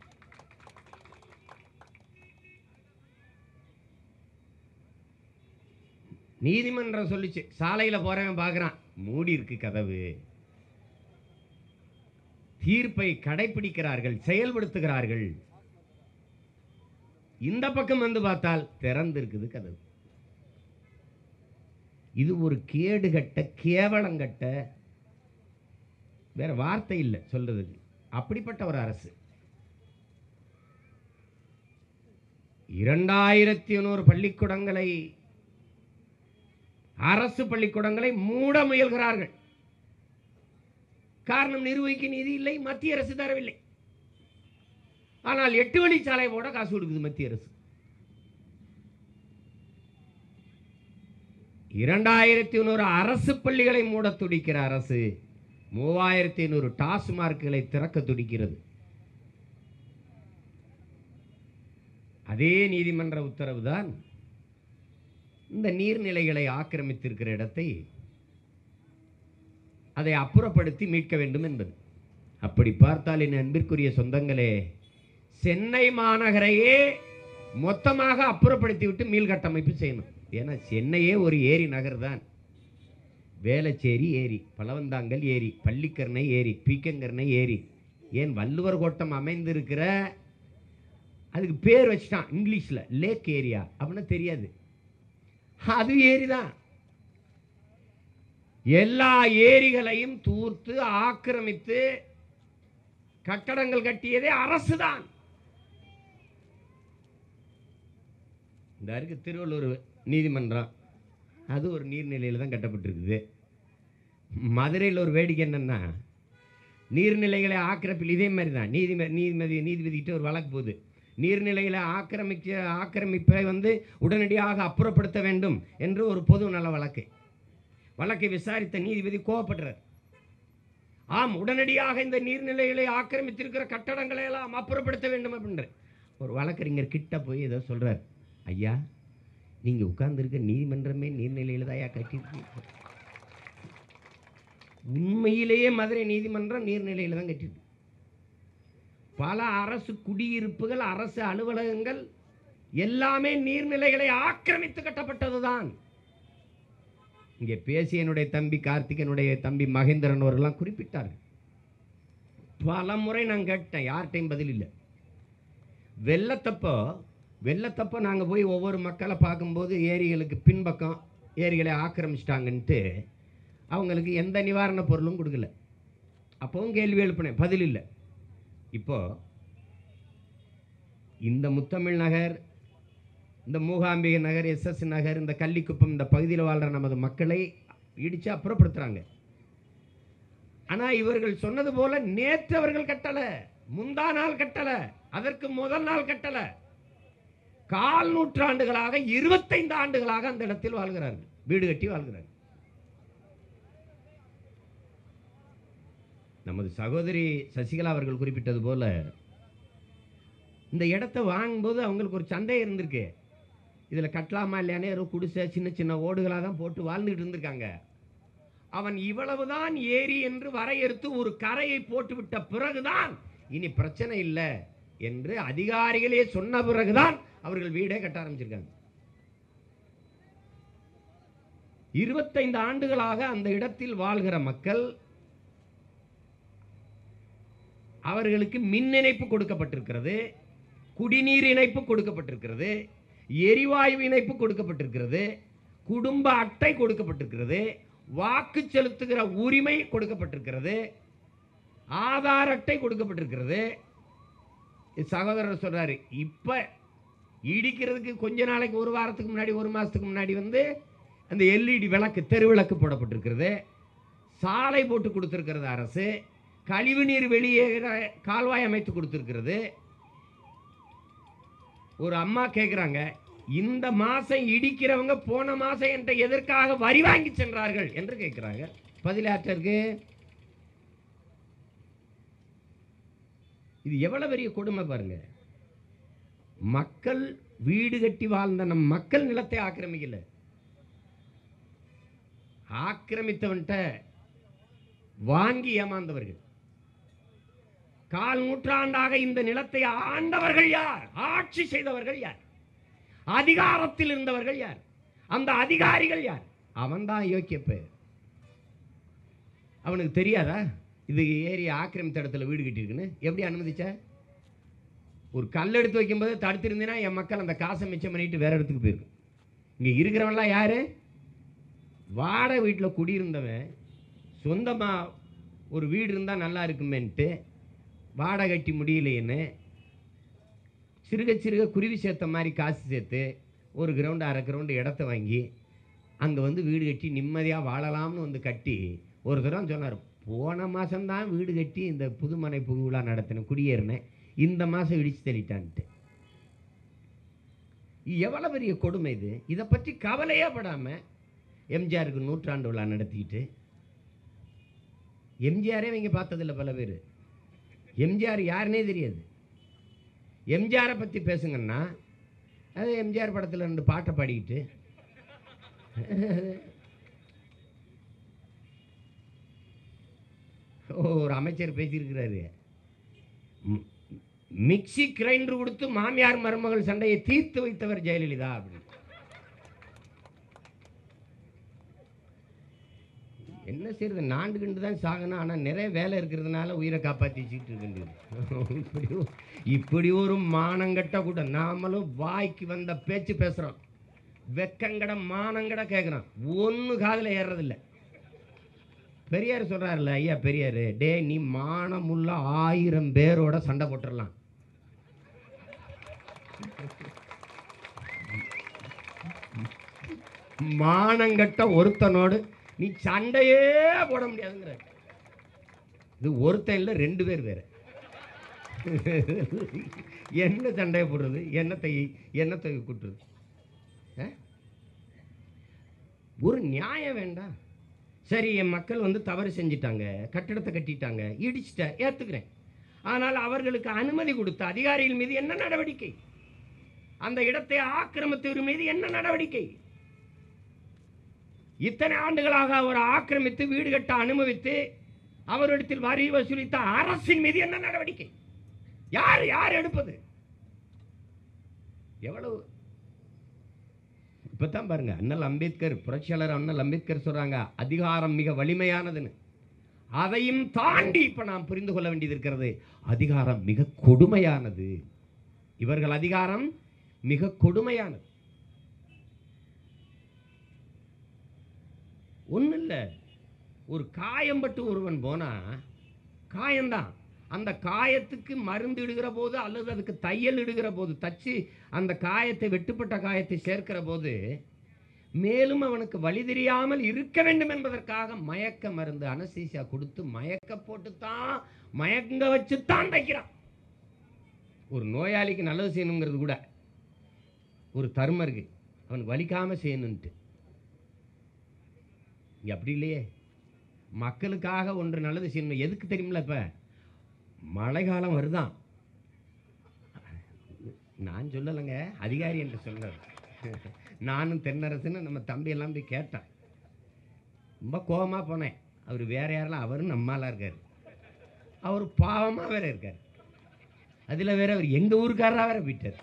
நீதிமன்றம் சொல்லிச்சு சாலையில் போறவன் பார்க்குறான் மூடி இருக்கு கதவு தீர்ப்பை கடைபிடிக்கிறார்கள் செயல்படுத்துகிறார்கள் இந்த பக்கம் வந்து பார்த்தால் திறந்து இருக்குது கதவு இது ஒரு கேடுகட்ட கேவலங்கட்ட வேற வார்த்தை இல்லை சொல்றதுக்கு அப்படிப்பட்ட ஒரு அரசு இரண்டாயிரத்தி நூறு பள்ளிக்கூடங்களை அரசு பள்ளிக்கூடங்களை மூட முயல்கிறார்கள் காரணம் நிர்வகிக்க நிதி இல்லை மத்திய அரசு தரவில்லை ஆனால் எட்டு வழிச்சாலை போட காசு கொடுக்குது மத்திய அரசு இரண்டாயிரத்தி ஐநூறு அரசு பள்ளிகளை மூட துடிக்கிற அரசு மூவாயிரத்தி ஐநூறு டாஸ்மார்க்குகளை திறக்க துடிக்கிறது அதே நீதிமன்ற உத்தரவுதான் இந்த நீர்நிலைகளை ஆக்கிரமித்திருக்கிற இடத்தை அதை அப்புறப்படுத்தி மீட்க வேண்டும் என்பது அப்படி பார்த்தால் என் அன்பிற்குரிய சொந்தங்களே சென்னை மாநகரையே மொத்தமாக அப்புறப்படுத்தி விட்டு மீள்கட்டமைப்பு செய்யணும் ஏன்னா சென்னையே ஒரு ஏரி நகர் தான் வேளச்சேரி ஏரி பழவந்தாங்கல் ஏரி பள்ளிக்கரணை ஏரி பீக்கங்கரணை ஏரி ஏன் வள்ளுவர் கோட்டம் அமைந்திருக்கிற அதுக்கு பேர் வச்சுட்டான் இங்கிலீஷில் லேக் ஏரியா அப்படின்னா தெரியாது அது ஏரி தான் எல்லா ஏரிகளையும் தூர்த்து ஆக்கிரமித்து கட்டடங்கள் கட்டியதே அரசுதான் இந்த அருக்கு திருவள்ளூர் நீதிமன்றம் அது ஒரு நீர்நிலையில் தான் கட்டப்பட்டிருக்குது மதுரையில் ஒரு வேடிக்கை என்னன்னா நீர்நிலைகளை ஆக்கிரமிப்பில் இதே மாதிரி தான் நீதிம நீதிமதி நீதிபதிக்கிட்ட ஒரு வழக்கு போகுது நீர்நிலைகளை ஆக்கிரமிக்க ஆக்கிரமிப்பை வந்து உடனடியாக அப்புறப்படுத்த வேண்டும் என்று ஒரு பொது நல வழக்கு வழக்கை விசாரித்த நீதிபதி கோவப்படுறார் ஆம் உடனடியாக இந்த நீர்நிலைகளை ஆக்கிரமித்திருக்கிற கட்டடங்களை எல்லாம் அப்புறப்படுத்த வேண்டும் அப்படின்ற ஒரு வழக்கறிஞர் கிட்ட போய் ஏதோ சொல்றார் ஐயா நீங்க உட்கார்ந்திருக்க நீதிமன்றமே நீர்நிலையில் தான் கட்டியிருக்கு உண்மையிலேயே மதுரை நீதிமன்றம் நீர்நிலையில் தான் கட்டியிருக்கு பல அரசு குடியிருப்புகள் அரசு அலுவலகங்கள் எல்லாமே நீர்நிலைகளை ஆக்கிரமித்து கட்டப்பட்டதுதான் இங்கே பேசிய என்னுடைய தம்பி கார்த்திகனுடைய தம்பி மகேந்திரன் அவர்கள்லாம் குறிப்பிட்டார்கள் பல முறை நான் கேட்டேன் யார்கிட்டையும் பதில் இல்லை வெள்ளத்தப்போ வெள்ளத்தப்போ நாங்கள் போய் ஒவ்வொரு மக்களை பார்க்கும்போது ஏரிகளுக்கு பின்பக்கம் ஏரிகளை ஆக்கிரமிச்சிட்டாங்கன்ட்டு அவங்களுக்கு எந்த நிவாரண பொருளும் கொடுக்கல அப்பவும் கேள்வி எழுப்பினேன் பதில் இல்லை இப்போ இந்த முத்தமிழ் நகர் இந்த மூகாம்பிகை நகர் எஸ்எஸ் நகர் இந்த கள்ளிக்குப்பம் இந்த பகுதியில் வாழ்கிற நமது மக்களை இடித்து அப்புறப்படுத்துகிறாங்க ஆனால் இவர்கள் சொன்னது போல நேற்று அவர்கள் கட்டலை முந்தா நாள் கட்டலை அதற்கு முதல் நாள் கட்டலை கால் நூற்றாண்டுகளாக இருபத்தைந்து ஆண்டுகளாக அந்த இடத்தில் வாழ்கிறார்கள் வீடு கட்டி வாழ்கிறார்கள் நமது சகோதரி சசிகலா அவர்கள் குறிப்பிட்டது போல இந்த இடத்த வாங்கும்போது அவங்களுக்கு ஒரு சந்தேகம் இருந்திருக்கு இதில் கட்டலாமா இல்லையானே ஏதோ குடிசை சின்ன சின்ன ஓடுகளாக தான் போட்டு வாழ்ந்துட்டு இருந்திருக்காங்க அவன் இவ்வளவுதான் ஏரி என்று வரையறுத்து ஒரு கரையை போட்டுவிட்ட பிறகுதான் இனி பிரச்சனை இல்லை என்று அதிகாரிகளே சொன்ன பிறகுதான் அவர்கள் வீடே கட்ட ஆரம்பிச்சிருக்காங்க இருபத்தைந்து ஆண்டுகளாக அந்த இடத்தில் வாழ்கிற மக்கள் அவர்களுக்கு மின் இணைப்பு கொடுக்கப்பட்டிருக்கிறது குடிநீர் இணைப்பு கொடுக்கப்பட்டிருக்கிறது எரிவாயு இணைப்பு கொடுக்கப்பட்டிருக்கிறது குடும்ப அட்டை கொடுக்கப்பட்டிருக்கிறது வாக்கு செலுத்துகிற உரிமை கொடுக்கப்பட்டிருக்கிறது ஆதார் அட்டை கொடுக்கப்பட்டிருக்கிறது இது சகோதரர் சொல்றாரு இப்ப இடிக்கிறதுக்கு கொஞ்ச நாளைக்கு ஒரு வாரத்துக்கு முன்னாடி ஒரு மாசத்துக்கு முன்னாடி வந்து அந்த எல்இடி விளக்கு தெரு விளக்கு போடப்பட்டிருக்கிறது சாலை போட்டு கொடுத்திருக்கிறது அரசு கழிவுநீர் வெளியேற கால்வாய் அமைத்து கொடுத்திருக்கிறது ஒரு அம்மா கேட்குறாங்க இந்த மாசம் இடிக்கிறவங்க போன மாசம் என்கிட்ட எதற்காக வரி வாங்கி சென்றார்கள் என்று கேட்கிறாங்க பதிலாற்றருக்கு இது எவ்வளவு பெரிய கொடுமை பாருங்க மக்கள் வீடு கட்டி வாழ்ந்த நம் மக்கள் நிலத்தை ஆக்கிரமிக்கல ஆக்கிரமித்தவன்கிட்ட வாங்கி ஏமாந்தவர்கள் கால் நூற்றாண்டாக இந்த நிலத்தை ஆண்டவர்கள் யார் ஆட்சி செய்தவர்கள் யார் அதிகாரத்தில் இருந்தவர்கள் யார் அந்த அதிகாரிகள் யார் அவன்தான் யோக்கிய பேர் அவனுக்கு தெரியாதா இது ஏரி ஆக்கிரமித்த இடத்துல வீடு கட்டியிருக்குன்னு எப்படி அனுமதிச்ச ஒரு கல் எடுத்து வைக்கும்போது தடுத்திருந்தீங்கன்னா என் மக்கள் அந்த காசை மிச்சம் பண்ணிட்டு வேற இடத்துக்கு போயிருக்கும் இங்கே இருக்கிறவன்லாம் யாரு வாடகை வீட்டில் குடியிருந்தவன் சொந்தமாக ஒரு வீடு இருந்தால் நல்லா இருக்குமேன்ட்டு வாடகை கட்டி முடியலையேன்னு சிறுக சிறுக குருவி சேர்த்த மாதிரி காசு சேர்த்து ஒரு கிரவுண்டு அரை கிரவுண்டு இடத்த வாங்கி அங்கே வந்து வீடு கட்டி நிம்மதியாக வாழலாம்னு வந்து கட்டி ஒரு தடவை சொன்னார் போன மாதம்தான் வீடு கட்டி இந்த புதுமனை புகுவிழா நடத்தின குடியேறினேன் இந்த மாதம் இடிச்சு தள்ளிட்டான்ட்டு எவ்வளோ பெரிய கொடுமை இது இதை பற்றி கவலையே படாமல் எம்ஜிஆருக்கு நூற்றாண்டு விழா நடத்திக்கிட்டு எம்ஜிஆரே இவங்க பார்த்ததில்ல பல பேர் எம்ஜிஆர் யாருன்னே தெரியாது எம்ஜிஆரை பற்றி பேசுங்கன்னா அது எம்ஜிஆர் படத்தில் ரெண்டு பாட்டை பாடிக்கிட்டு ஓ, ஒரு அமைச்சர் பேசியிருக்கிறாரு ம், மிக்ஸி கிரைண்டர் கொடுத்து மாமியார் மருமகள் சண்டையை தீர்த்து வைத்தவர் ஜெயலலிதா அப்படின்னு என்ன செய்யறது நாண்டு கண்டு தான் சாகணும் ஆனால் நிறைய வேலை இருக்கிறதுனால உயிரை காப்பாற்றி வச்சுக்கிட்டு இருக்கின்றது இப்படி ஒரு- இப்படி ஒரு மானங்கட்ட கூட்டம் நாமளும் வாய்க்கு வந்த பேச்சு பேசுகிறோம் வெக்கங்கட மானங்கட கேட்குறோம் ஒன்று காதில் ஏறுறதில்ல பெரியார் சொல்கிறாருல்ல ஐயா பெரியார் டே நீ மானமுள்ள ஆயிரம் பேரோட சண்டை போட்டுடலாம் மானங்கட்ட ஒருத்தனோடு நீ சண்டையே போட முடியாதுங்கிற இது ஒருத்தன் இல்லை ரெண்டு பேர் வேற என்ன சண்டையை போடுறது என்னத்தை என்னத்தை கூட்டுறது ஆ? ஒரு நியாயம் வேண்டாம் சரி என் மக்கள் வந்து தவறு செஞ்சிட்டாங்க கட்டிடத்தை கட்டிட்டாங்க இடிச்சிட்டேன் ஏற்றுக்கிறேன் ஆனால் அவர்களுக்கு அனுமதி கொடுத்த அதிகாரிகள் மீது என்ன நடவடிக்கை அந்த இடத்தை ஆக்கிரமித்தவர் மீது என்ன நடவடிக்கை இத்தனை ஆண்டுகளாக அவர் ஆக்கிரமித்து வீடு கட்ட அனுமதித்து அவரிடத்தில் வரி வசூலித்த அரசின் மீது என்ன நடவடிக்கை யார் யார் எடுப்பது எவ்வளவு இப்பதான் பாருங்க அண்ணல் அம்பேத்கர் புரட்சியாளர் அண்ணல் அம்பேத்கர் சொல்றாங்க அதிகாரம் மிக வலிமையானதுன்னு அதையும் தாண்டி இப்ப நாம் புரிந்து கொள்ள வேண்டியது இருக்கிறது அதிகாரம் மிக கொடுமையானது இவர்கள் அதிகாரம் மிக கொடுமையானது ஒன்றும் இல்லை ஒரு காயம்பட்டு ஒருவன் போனா காயம்தான் அந்த காயத்துக்கு மருந்து இடுகிற போது அல்லது அதுக்கு தையல் இடுகிற போது தச்சு அந்த காயத்தை வெட்டுப்பட்ட காயத்தை சேர்க்கிற போது மேலும் அவனுக்கு வழி தெரியாமல் இருக்க வேண்டும் என்பதற்காக மயக்க மருந்து அனசீசியா கொடுத்து மயக்க போட்டுத்தான் மயங்க வச்சுத்தான் தைக்கிறான் ஒரு நோயாளிக்கு நல்லது செய்யணுங்கிறது கூட ஒரு தர்மம் இருக்கு அவனுக்கு வலிக்காம செய்யணுன்ட்டு இங்க அப்படி இல்லையே மக்களுக்காக ஒன்று நல்லது செய்யணும் எதுக்கு தெரியுமில்ல இப்ப மழை காலம் வருதான் நான் சொல்லலைங்க அதிகாரி என்று சொன்னார் நானும் தென்னரசுன்னு நம்ம தம்பி எல்லாம் போய் கேட்டேன் ரொம்ப கோபமா போனேன் அவர் வேற யாரெல்லாம் அவரும் நம்மாலா இருக்கார் அவர் பாவமா வேற இருக்கார் அதுல வேற அவர் எங்க ஊருக்காரரா வேற போயிட்டார்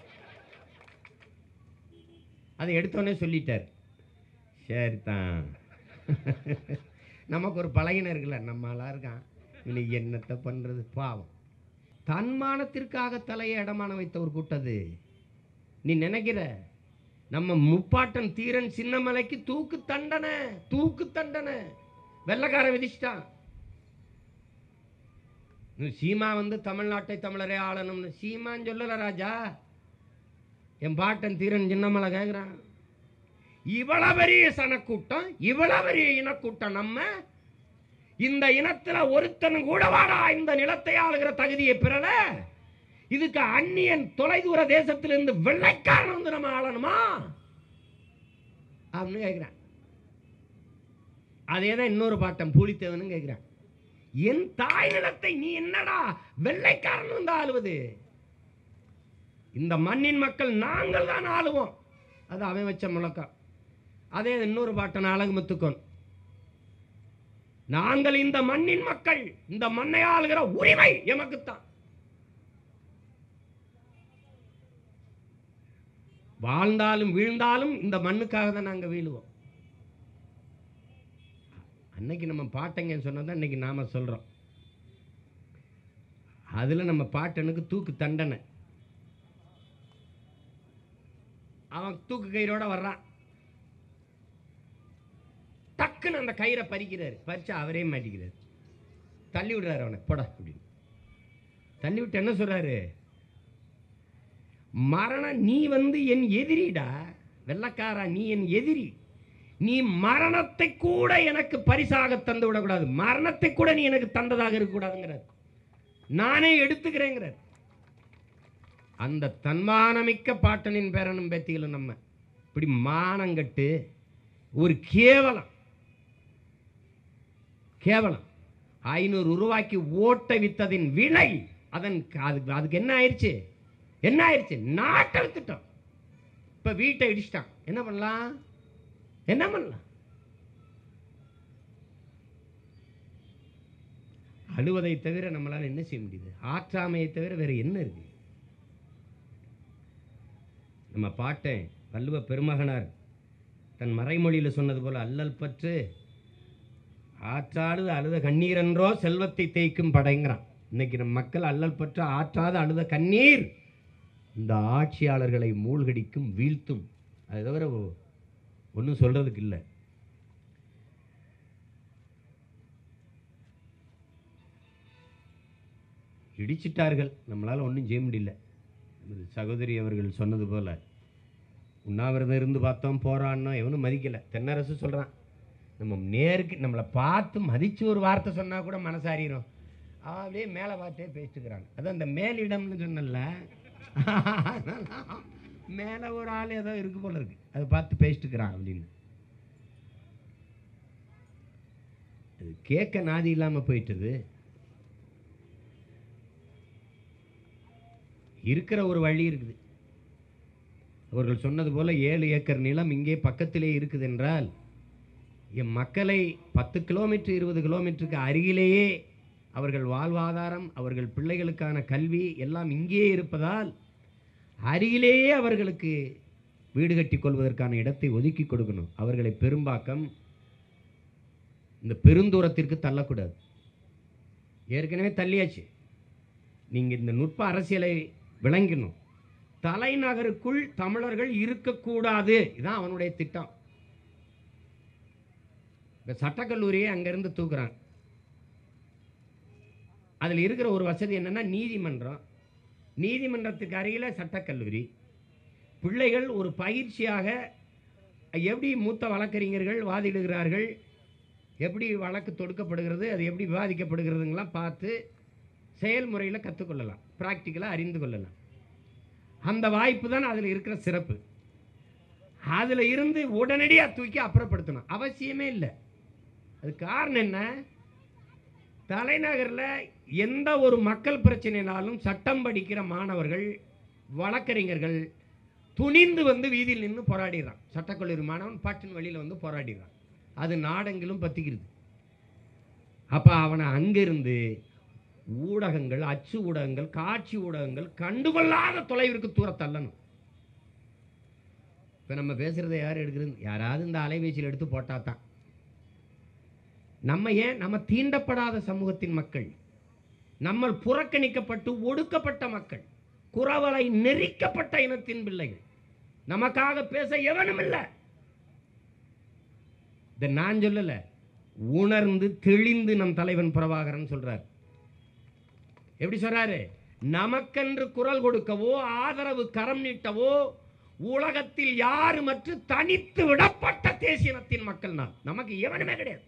அதை எடுத்தோடனே சொல்லிட்டார் சரிதான் நமக்கு ஒரு பழகின இருக்குல்ல நம்மளா இருக்கான் இனி என்னத்தை பண்றது பாவம் தன்மானத்திற்காக தலையை இடமான வைத்த ஒரு கூட்டது நீ நினைக்கிற நம்ம முப்பாட்டன் தீரன் சின்னமலைக்கு தூக்கு தண்டனை தூக்கு தண்டனை வெள்ளக்காரன் விதிச்சிட்டான் இன்னும் சீமா வந்து தமிழ்நாட்டை தமிழரே ஆளணும்னு சீமான்னு சொல்லல ராஜா என் பாட்டன் தீரன் சின்னமலை கேட்குறான் இவ்வளவு பெரிய சனக்கூட்டம் இவ்வளவு பெரிய இனக்கூட்டம் நம்ம இந்த இனத்துல ஒருத்தன் கூட வாடா இந்த நிலத்தை ஆளுகிற தகுதியை பெறல இதுக்கு அந்நியன் தொலைதூர தேசத்திலிருந்து வெள்ளைக்காரன் வந்து நம்ம ஆளணுமா அப்படின்னு கேட்கிறேன் அதே தான் இன்னொரு பாட்டம் பூலித்தேவனும் கேட்கிறேன் என் தாய் நிலத்தை நீ என்னடா வெள்ளைக்காரன் வந்து ஆளுவது இந்த மண்ணின் மக்கள் நாங்கள் தான் ஆளுவோம் அது அவன் வச்ச முழக்கம் அதே இன்னொரு பாட்டன் அழகுமுத்துக்கோன் நாங்கள் இந்த மண்ணின் மக்கள் இந்த மண்ணை ஆளுகிற உரிமை எமக்குத்தான் வாழ்ந்தாலும் வீழ்ந்தாலும் இந்த மண்ணுக்காக தான் நாங்க வீழுவோம் அன்னைக்கு நம்ம பாட்டங்கன்னு சொன்னதான் இன்னைக்கு நாம சொல்றோம் அதுல நம்ம பாட்டனுக்கு தூக்கு தண்டனை அவன் தூக்கு கயிறோட வர்றான் டக்குன்னு அந்த கயிறை பறிக்கிறாரு பறிச்சு அவரே மாட்டிக்கிறாரு தள்ளி விடுறாரு அவனை போடா அப்படின்னு தள்ளி விட்டு என்ன சொல்றாரு மரணம் நீ வந்து என் எதிரிடா வெள்ளக்காரா நீ என் எதிரி நீ மரணத்தை கூட எனக்கு பரிசாக தந்து விடக்கூடாது மரணத்தை கூட நீ எனக்கு தந்ததாக இருக்கக்கூடாதுங்கிறார் நானே எடுத்துக்கிறேங்கிறார் அந்த தன்மானமிக்க பாட்டனின் பேரனும் பேத்திகளும் நம்ம இப்படி மானங்கட்டு ஒரு கேவலம் கேவலம் ஐநூறு ரூபாய்க்கு ஓட்டை வித்ததின் விலை அதன் அதுக்கு அதுக்கு என்ன ஆயிடுச்சு என்ன ஆயிடுச்சு நாட்டை வித்துட்டோம் இப்ப வீட்டை இடிச்சிட்டான் என்ன பண்ணலாம் என்ன பண்ணலாம் அழுவதை தவிர நம்மளால என்ன செய்ய முடியுது ஆற்றாமையை தவிர வேற என்ன இருக்கு நம்ம பாட்டேன் வள்ளுவ பெருமகனார் தன் மறைமொழியில் சொன்னது போல அல்லல் பற்று ஆற்றாடு அழுத கண்ணீரென்றோ செல்வத்தை தேய்க்கும் படைங்கிறான் இன்னைக்கு நம்ம மக்கள் அல்லல் பற்று ஆற்றாத அழுத கண்ணீர் இந்த ஆட்சியாளர்களை மூழ்கடிக்கும் வீழ்த்தும் அது தவிர ஒன்றும் சொல்றதுக்கு இல்லை இடிச்சிட்டார்கள் நம்மளால் ஒன்றும் செய்ய முடியல நமது சகோதரி அவர்கள் சொன்னது போல உண்ணாவிரதம் இருந்து பார்த்தோம் போராடினோம் எவனும் மதிக்கலை தென்னரசு சொல்கிறான் நம்ம நேருக்கு நம்மளை பார்த்து மதித்து ஒரு வார்த்தை சொன்னால் கூட மனசாரிரும் அப்படியே மேலே பார்த்தே பேசிட்டுக்கிறாங்க அதான் அந்த மேலிடம்னு சொன்னல மேலே ஒரு ஆள் ஏதோ இருக்கு போல இருக்கு அதை பார்த்து பேசிட்டுக்கிறான் அப்படின்னு அது கேட்க நாதி இல்லாமல் போயிட்டது இருக்கிற ஒரு வழி இருக்குது அவர்கள் சொன்னது போல ஏழு ஏக்கர் நிலம் இங்கே பக்கத்திலே இருக்குது என்றால் என் மக்களை பத்து கிலோமீட்டர் இருபது கிலோமீட்டருக்கு அருகிலேயே அவர்கள் வாழ்வாதாரம் அவர்கள் பிள்ளைகளுக்கான கல்வி எல்லாம் இங்கே இருப்பதால் அருகிலேயே அவர்களுக்கு வீடு கட்டி கொள்வதற்கான இடத்தை ஒதுக்கி கொடுக்கணும் அவர்களை பெரும்பாக்கம் இந்த பெருந்தூரத்திற்கு தள்ளக்கூடாது ஏற்கனவே தள்ளியாச்சு நீங்கள் இந்த நுட்ப அரசியலை விளங்கணும் தலைநகருக்குள் தமிழர்கள் இருக்கக்கூடாது இதான் அவனுடைய திட்டம் இப்போ சட்டக்கல்லூரியை அங்கேருந்து தூக்குறான் அதில் இருக்கிற ஒரு வசதி என்னென்னா நீதிமன்றம் நீதிமன்றத்துக்கு அருகில் சட்டக்கல்லூரி பிள்ளைகள் ஒரு பயிற்சியாக எப்படி மூத்த வழக்கறிஞர்கள் வாதிடுகிறார்கள் எப்படி வழக்கு தொடுக்கப்படுகிறது அது எப்படி விவாதிக்கப்படுகிறதுங்களாம் பார்த்து செயல்முறையில் கற்றுக்கொள்ளலாம் ப்ராக்டிக்கலாக அறிந்து கொள்ளலாம் அந்த வாய்ப்பு தான் அதில் இருக்கிற சிறப்பு அதில் இருந்து உடனடியாக தூக்கி அப்புறப்படுத்தணும் அவசியமே இல்லை அது காரணம் என்ன தலைநகரில் எந்த ஒரு மக்கள் பிரச்சனைனாலும் சட்டம் படிக்கிற மாணவர்கள் வழக்கறிஞர்கள் துணிந்து வந்து வீதியில் நின்று போராடிடுறான் சட்டக்கல்லூரி மாணவன் பாட்டின் வழியில் வந்து போராடிடுறான் அது நாடெங்கிலும் பத்திக்கிறது அப்போ அவனை அங்கிருந்து ஊடகங்கள் அச்சு ஊடகங்கள் காட்சி ஊடகங்கள் கண்டுகொள்ளாத தொலைவிற்கு தூர தள்ளணும் இப்போ நம்ம பேசுகிறத யார் எடுக்கிறது யாராவது இந்த அலைபேசியில் எடுத்து போட்டா தான் நம்ம ஏன் நம்ம தீண்டப்படாத சமூகத்தின் மக்கள் நம்ம புறக்கணிக்கப்பட்டு ஒடுக்கப்பட்ட மக்கள் குறவலை நெரிக்கப்பட்ட இனத்தின் பிள்ளைகள் நமக்காக பேச எவனும் இல்லை இதை நான் சொல்லல உணர்ந்து தெளிந்து நம் தலைவன் பிரபாகரன் சொல்றார் எப்படி சொல்றாரு நமக்கென்று குரல் கொடுக்கவோ ஆதரவு கரம் நீட்டவோ உலகத்தில் யாருமற்று தனித்து விடப்பட்ட தேசியனத்தின் மக்கள் நான் நமக்கு எவனுமே கிடையாது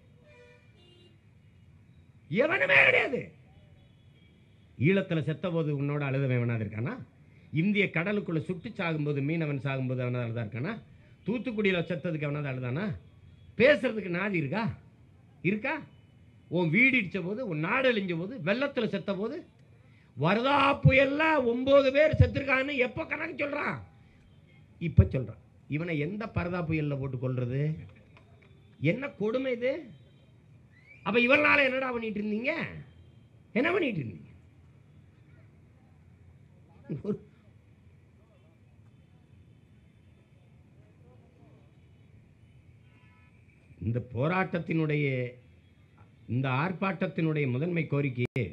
எவனுமே கிடையாது ஈழத்தில் செத்தபோது உன்னோட அழுதவன் எவனாவது இருக்கானா இந்திய கடலுக்குள்ள சுட்டு சாகும்போது மீனவன் சாகும்போது அவனாவது அழுதா இருக்கானா தூத்துக்குடியில் செத்ததுக்கு அவனாவது அழுதானா பேசுறதுக்கு நாதி இருக்கா இருக்கா உன் வீடு இடிச்ச போது உன் நாடு அழிஞ்ச போது வெள்ளத்தில் செத்த போது வரதா புயல்ல ஒன்பது பேர் செத்துருக்கான்னு எப்போ கணக்கு சொல்றான் இப்போ சொல்றான் இவனை எந்த பரதா புயல்ல போட்டு கொள்றது என்ன கொடுமை இது அப்ப இவனால என்னடா பண்ணிட்டு இருந்தீங்க என்ன பண்ணிட்டு இருந்தீங்க ஒரு- இந்த போராட்டத்தினுடைய இந்த ஆர்ப்பாட்டத்தினுடைய முதன்மை கோரிக்கையே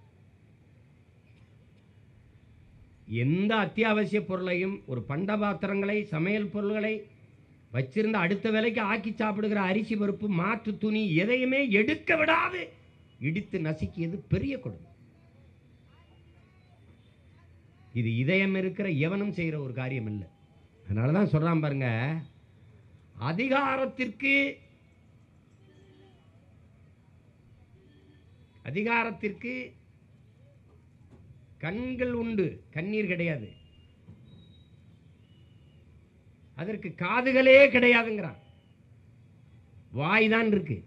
எந்த அத்தியாவசிய பொருளையும் ஒரு பண்டபாத்திரங்களை சமையல் பொருள்களை வச்சிருந்த அடுத்த வேலைக்கு ஆக்கி சாப்பிடுகிற அரிசி பருப்பு மாற்று துணி எதையுமே எடுக்க விடாது இடித்து நசுக்கியது பெரிய கொடுமை இது இதயம் இருக்கிற எவனும் செய்கிற ஒரு காரியம் இல்லை அதனால தான் சொல்றான் பாருங்க அதிகாரத்திற்கு அதிகாரத்திற்கு கண்கள் உண்டு கண்ணீர் கிடையாது அதற்கு காதுகளே கிடையாதுங்கிறான் வாய் தான் இருக்கு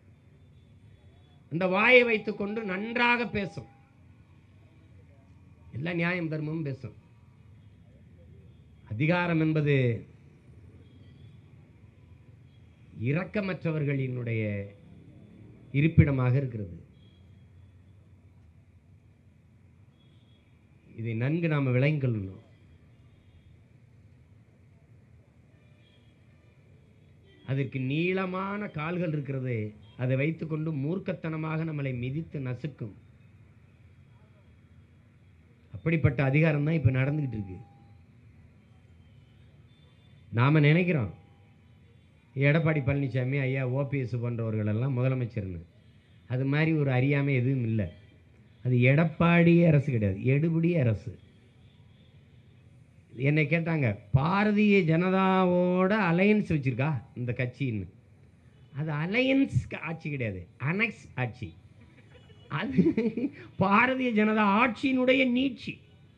அந்த வாயை வைத்துக்கொண்டு நன்றாக பேசும் எல்லாம் நியாயம் தர்மமும் பேசும் அதிகாரம் என்பது இரக்கமற்றவர்களினுடைய இருப்பிடமாக இருக்கிறது இதை நன்கு நாம் விளங்கிக் கொள்ளணும் அதற்கு நீளமான கால்கள் இருக்கிறது அதை வைத்துக்கொண்டு மூர்க்கத்தனமாக நம்மளை மிதித்து நசுக்கும் அப்படிப்பட்ட அதிகாரம் தான் இப்போ நடந்துக்கிட்டு இருக்கு நாம் நினைக்கிறோம் எடப்பாடி பழனிசாமி ஐயா ஓபிஎஸ் போன்றவர்கள் எல்லாம் முதலமைச்சர்னு அது மாதிரி ஒரு அறியாமை எதுவும் இல்லை அது எடப்பாடி அரசு கிடையாது எடுபடி அரசு என்னை கேட்டாங்க பாரதிய ஜனதாவோட அலையன்ஸ் வச்சிருக்கா இந்த கட்சின்னு அது அலையன்ஸ் ஆட்சி கிடையாது அனெக்ஸ் ஆட்சி அது பாரதிய ஜனதா ஆட்சியினுடைய நீட்சி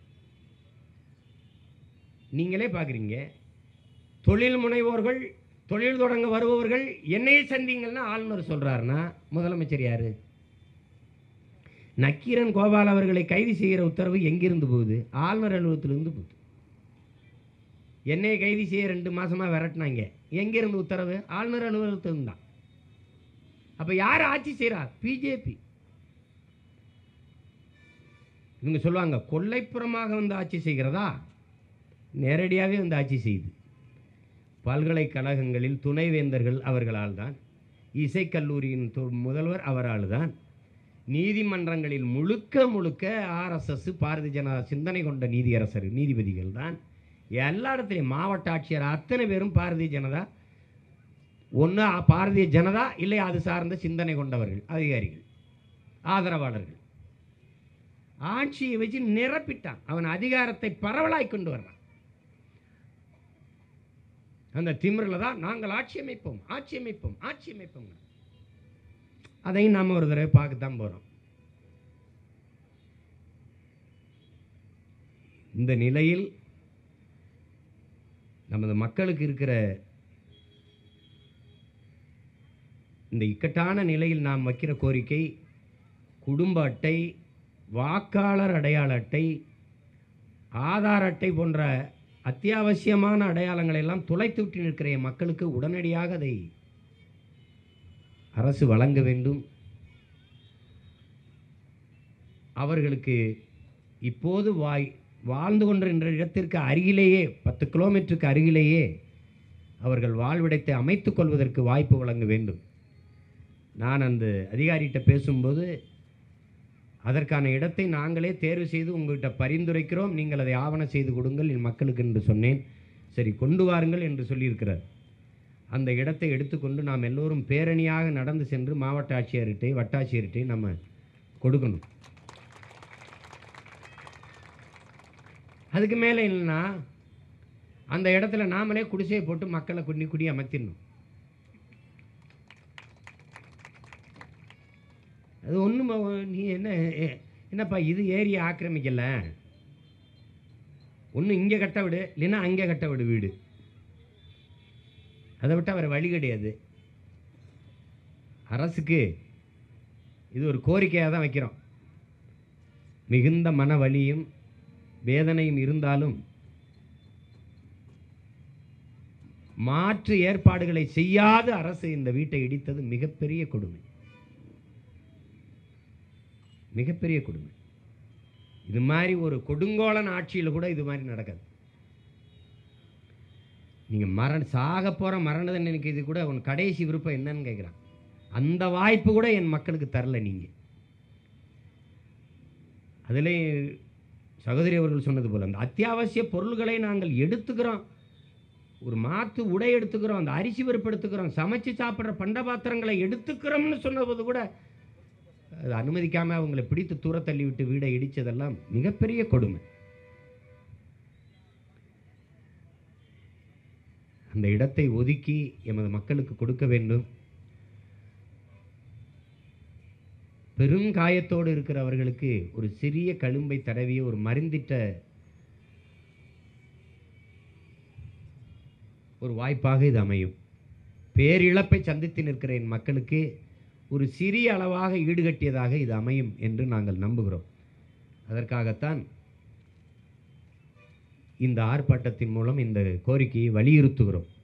நீங்களே பார்க்குறீங்க தொழில் முனைவோர்கள் தொழில் தொடங்க வருபவர்கள் என்னையே சந்திங்கள்னா ஆளுநர் சொல்றாருன்னா முதலமைச்சர் யாரு நக்கீரன் கோபால் அவர்களை கைது செய்கிற உத்தரவு எங்கிருந்து போகுது ஆளுநர் அலுவலகத்திலிருந்து போகுது என்னையை கைது செய்ய ரெண்டு மாசமா விரட்டினாங்க எங்கிருந்து உத்தரவு ஆளுநர் அலுவலகத்திலிருந்து தான் அப்ப யார் ஆட்சி செய்றா பிஜேபி இவங்க சொல்லுவாங்க கொல்லைப்புறமாக வந்து ஆட்சி செய்கிறதா நேரடியாகவே வந்து ஆட்சி செய்யுது பல்கலைக்கழகங்களில் துணைவேந்தர்கள் அவர்களால் தான் இசைக்கல்லூரியின் து- முதல்வர் அவரால் தான் நீதிமன்றங்களில் முழுக்க முழுக்க ஆர்எஸ்எஸ் பாரதிய ஜனதா சிந்தனை கொண்ட நீதியரசர் நீதிபதிகள் தான் எல்லா இடத்துலையும் மாவட்ட ஆட்சியர் அத்தனை பேரும் பாரதிய ஜனதா ஒன்று பாரதிய ஜனதா இல்லை அது சார்ந்த சிந்தனை கொண்டவர்கள் அதிகாரிகள் ஆதரவாளர்கள் ஆட்சியை வச்சு நிரப்பிட்டான் அவன் அதிகாரத்தை பரவலாய் கொண்டு வர்றான் அந்த திமிரில் தான் நாங்கள் ஆட்சி அமைப்போம் ஆட்சி அமைப்போம் ஆட்சி அமைப்போம் அதையும் நாம் ஒரு தடவை பார்க்கத்தான் போகிறோம் இந்த நிலையில் நமது மக்களுக்கு இருக்கிற இந்த இக்கட்டான நிலையில் நாம் வைக்கிற கோரிக்கை குடும்ப அட்டை வாக்காளர் அடையாள அட்டை ஆதார் அட்டை போன்ற அத்தியாவசியமான அடையாளங்களை எல்லாம் துளைத்து விட்டு நிற்கிற என் மக்களுக்கு உடனடியாக அதை அரசு வழங்க வேண்டும் அவர்களுக்கு இப்போது வாய் வாழ்ந்து கொண்டிருக்கின்ற இடத்திற்கு அருகிலேயே பத்து கிலோமீட்டருக்கு அருகிலேயே அவர்கள் வாழ்விடத்தை அமைத்துக் கொள்வதற்கு வாய்ப்பு வழங்க வேண்டும் நான் அந்த அதிகாரிகிட்ட பேசும்போது அதற்கான இடத்தை நாங்களே தேர்வு செய்து உங்கள்கிட்ட பரிந்துரைக்கிறோம் நீங்கள் அதை ஆவணம் செய்து கொடுங்கள் என் மக்களுக்கு என்று சொன்னேன் சரி கொண்டு வாருங்கள் என்று சொல்லியிருக்கிறார் அந்த இடத்தை எடுத்துக்கொண்டு நாம் எல்லோரும் பேரணியாக நடந்து சென்று மாவட்ட ஆட்சியர்கிட்டே வட்டாட்சியர்கிட்டே நம்ம கொடுக்கணும் அதுக்கு மேலே இல்லைன்னா அந்த இடத்துல நாமளே குடிசையை போட்டு மக்களை குடி குடி அமர்த்திடணும் அது ஒன்றும் நீ என்ன எ- என்னப்பா இது ஏரியா ஆக்கிரமிக்கல ஒன்று இங்கே கட்ட விடு இல்லைன்னா அங்கே கட்ட விடு வீடு அதை விட்டால் வேறு வழி கிடையாது அரசுக்கு இது ஒரு கோரிக்கையாக தான் வைக்கிறோம் மிகுந்த மன வலியும் வேதனையும் இருந்தாலும் மாற்று ஏற்பாடுகளை செய்யாத அரசு இந்த வீட்டை இடித்தது மிகப்பெரிய கொடுமை மிகப்பெரிய கொடுமை இது மாதிரி ஒரு கொடுங்கோலன் ஆட்சியில் கூட இது மாதிரி நடக்காது நீங்கள் மரண சாக போகிற மரண தண்டனைக்கு இது கூட உன் கடைசி விருப்பம் என்னன்னு கேட்குறான் அந்த வாய்ப்பு கூட என் மக்களுக்கு தரல நீங்கள் அதிலே சகோதரி அவர்கள் சொன்னது போல அந்த அத்தியாவசிய பொருள்களை நாங்கள் எடுத்துக்கிறோம் ஒரு மாற்று உடை எடுத்துக்கிறோம் அந்த அரிசி பருப்பு எடுத்துக்கிறோம் சமைச்சு சாப்பிட்ற பண்ட பாத்திரங்களை எடுத்துக்கிறோம்னு சொன்னபோது கூட அது அனுமதிக்காம அவங்களை பிடித்து தூர தள்ளி விட்டு வீடை இடிச்சதெல்லாம் மிகப்பெரிய கொடுமை அந்த இடத்தை ஒதுக்கி எமது மக்களுக்கு கொடுக்க வேண்டும் பெரும் காயத்தோடு இருக்கிறவர்களுக்கு ஒரு சிறிய கழும்பை தடவிய ஒரு மருந்திட்ட ஒரு வாய்ப்பாக இது அமையும் பேரிழப்பை சந்தித்து நிற்கிற என் மக்களுக்கு ஒரு சிறிய அளவாக ஈடுகட்டியதாக இது அமையும் என்று நாங்கள் நம்புகிறோம் அதற்காகத்தான் இந்த ஆர்ப்பாட்டத்தின் மூலம் இந்த கோரிக்கையை வலியுறுத்துகிறோம்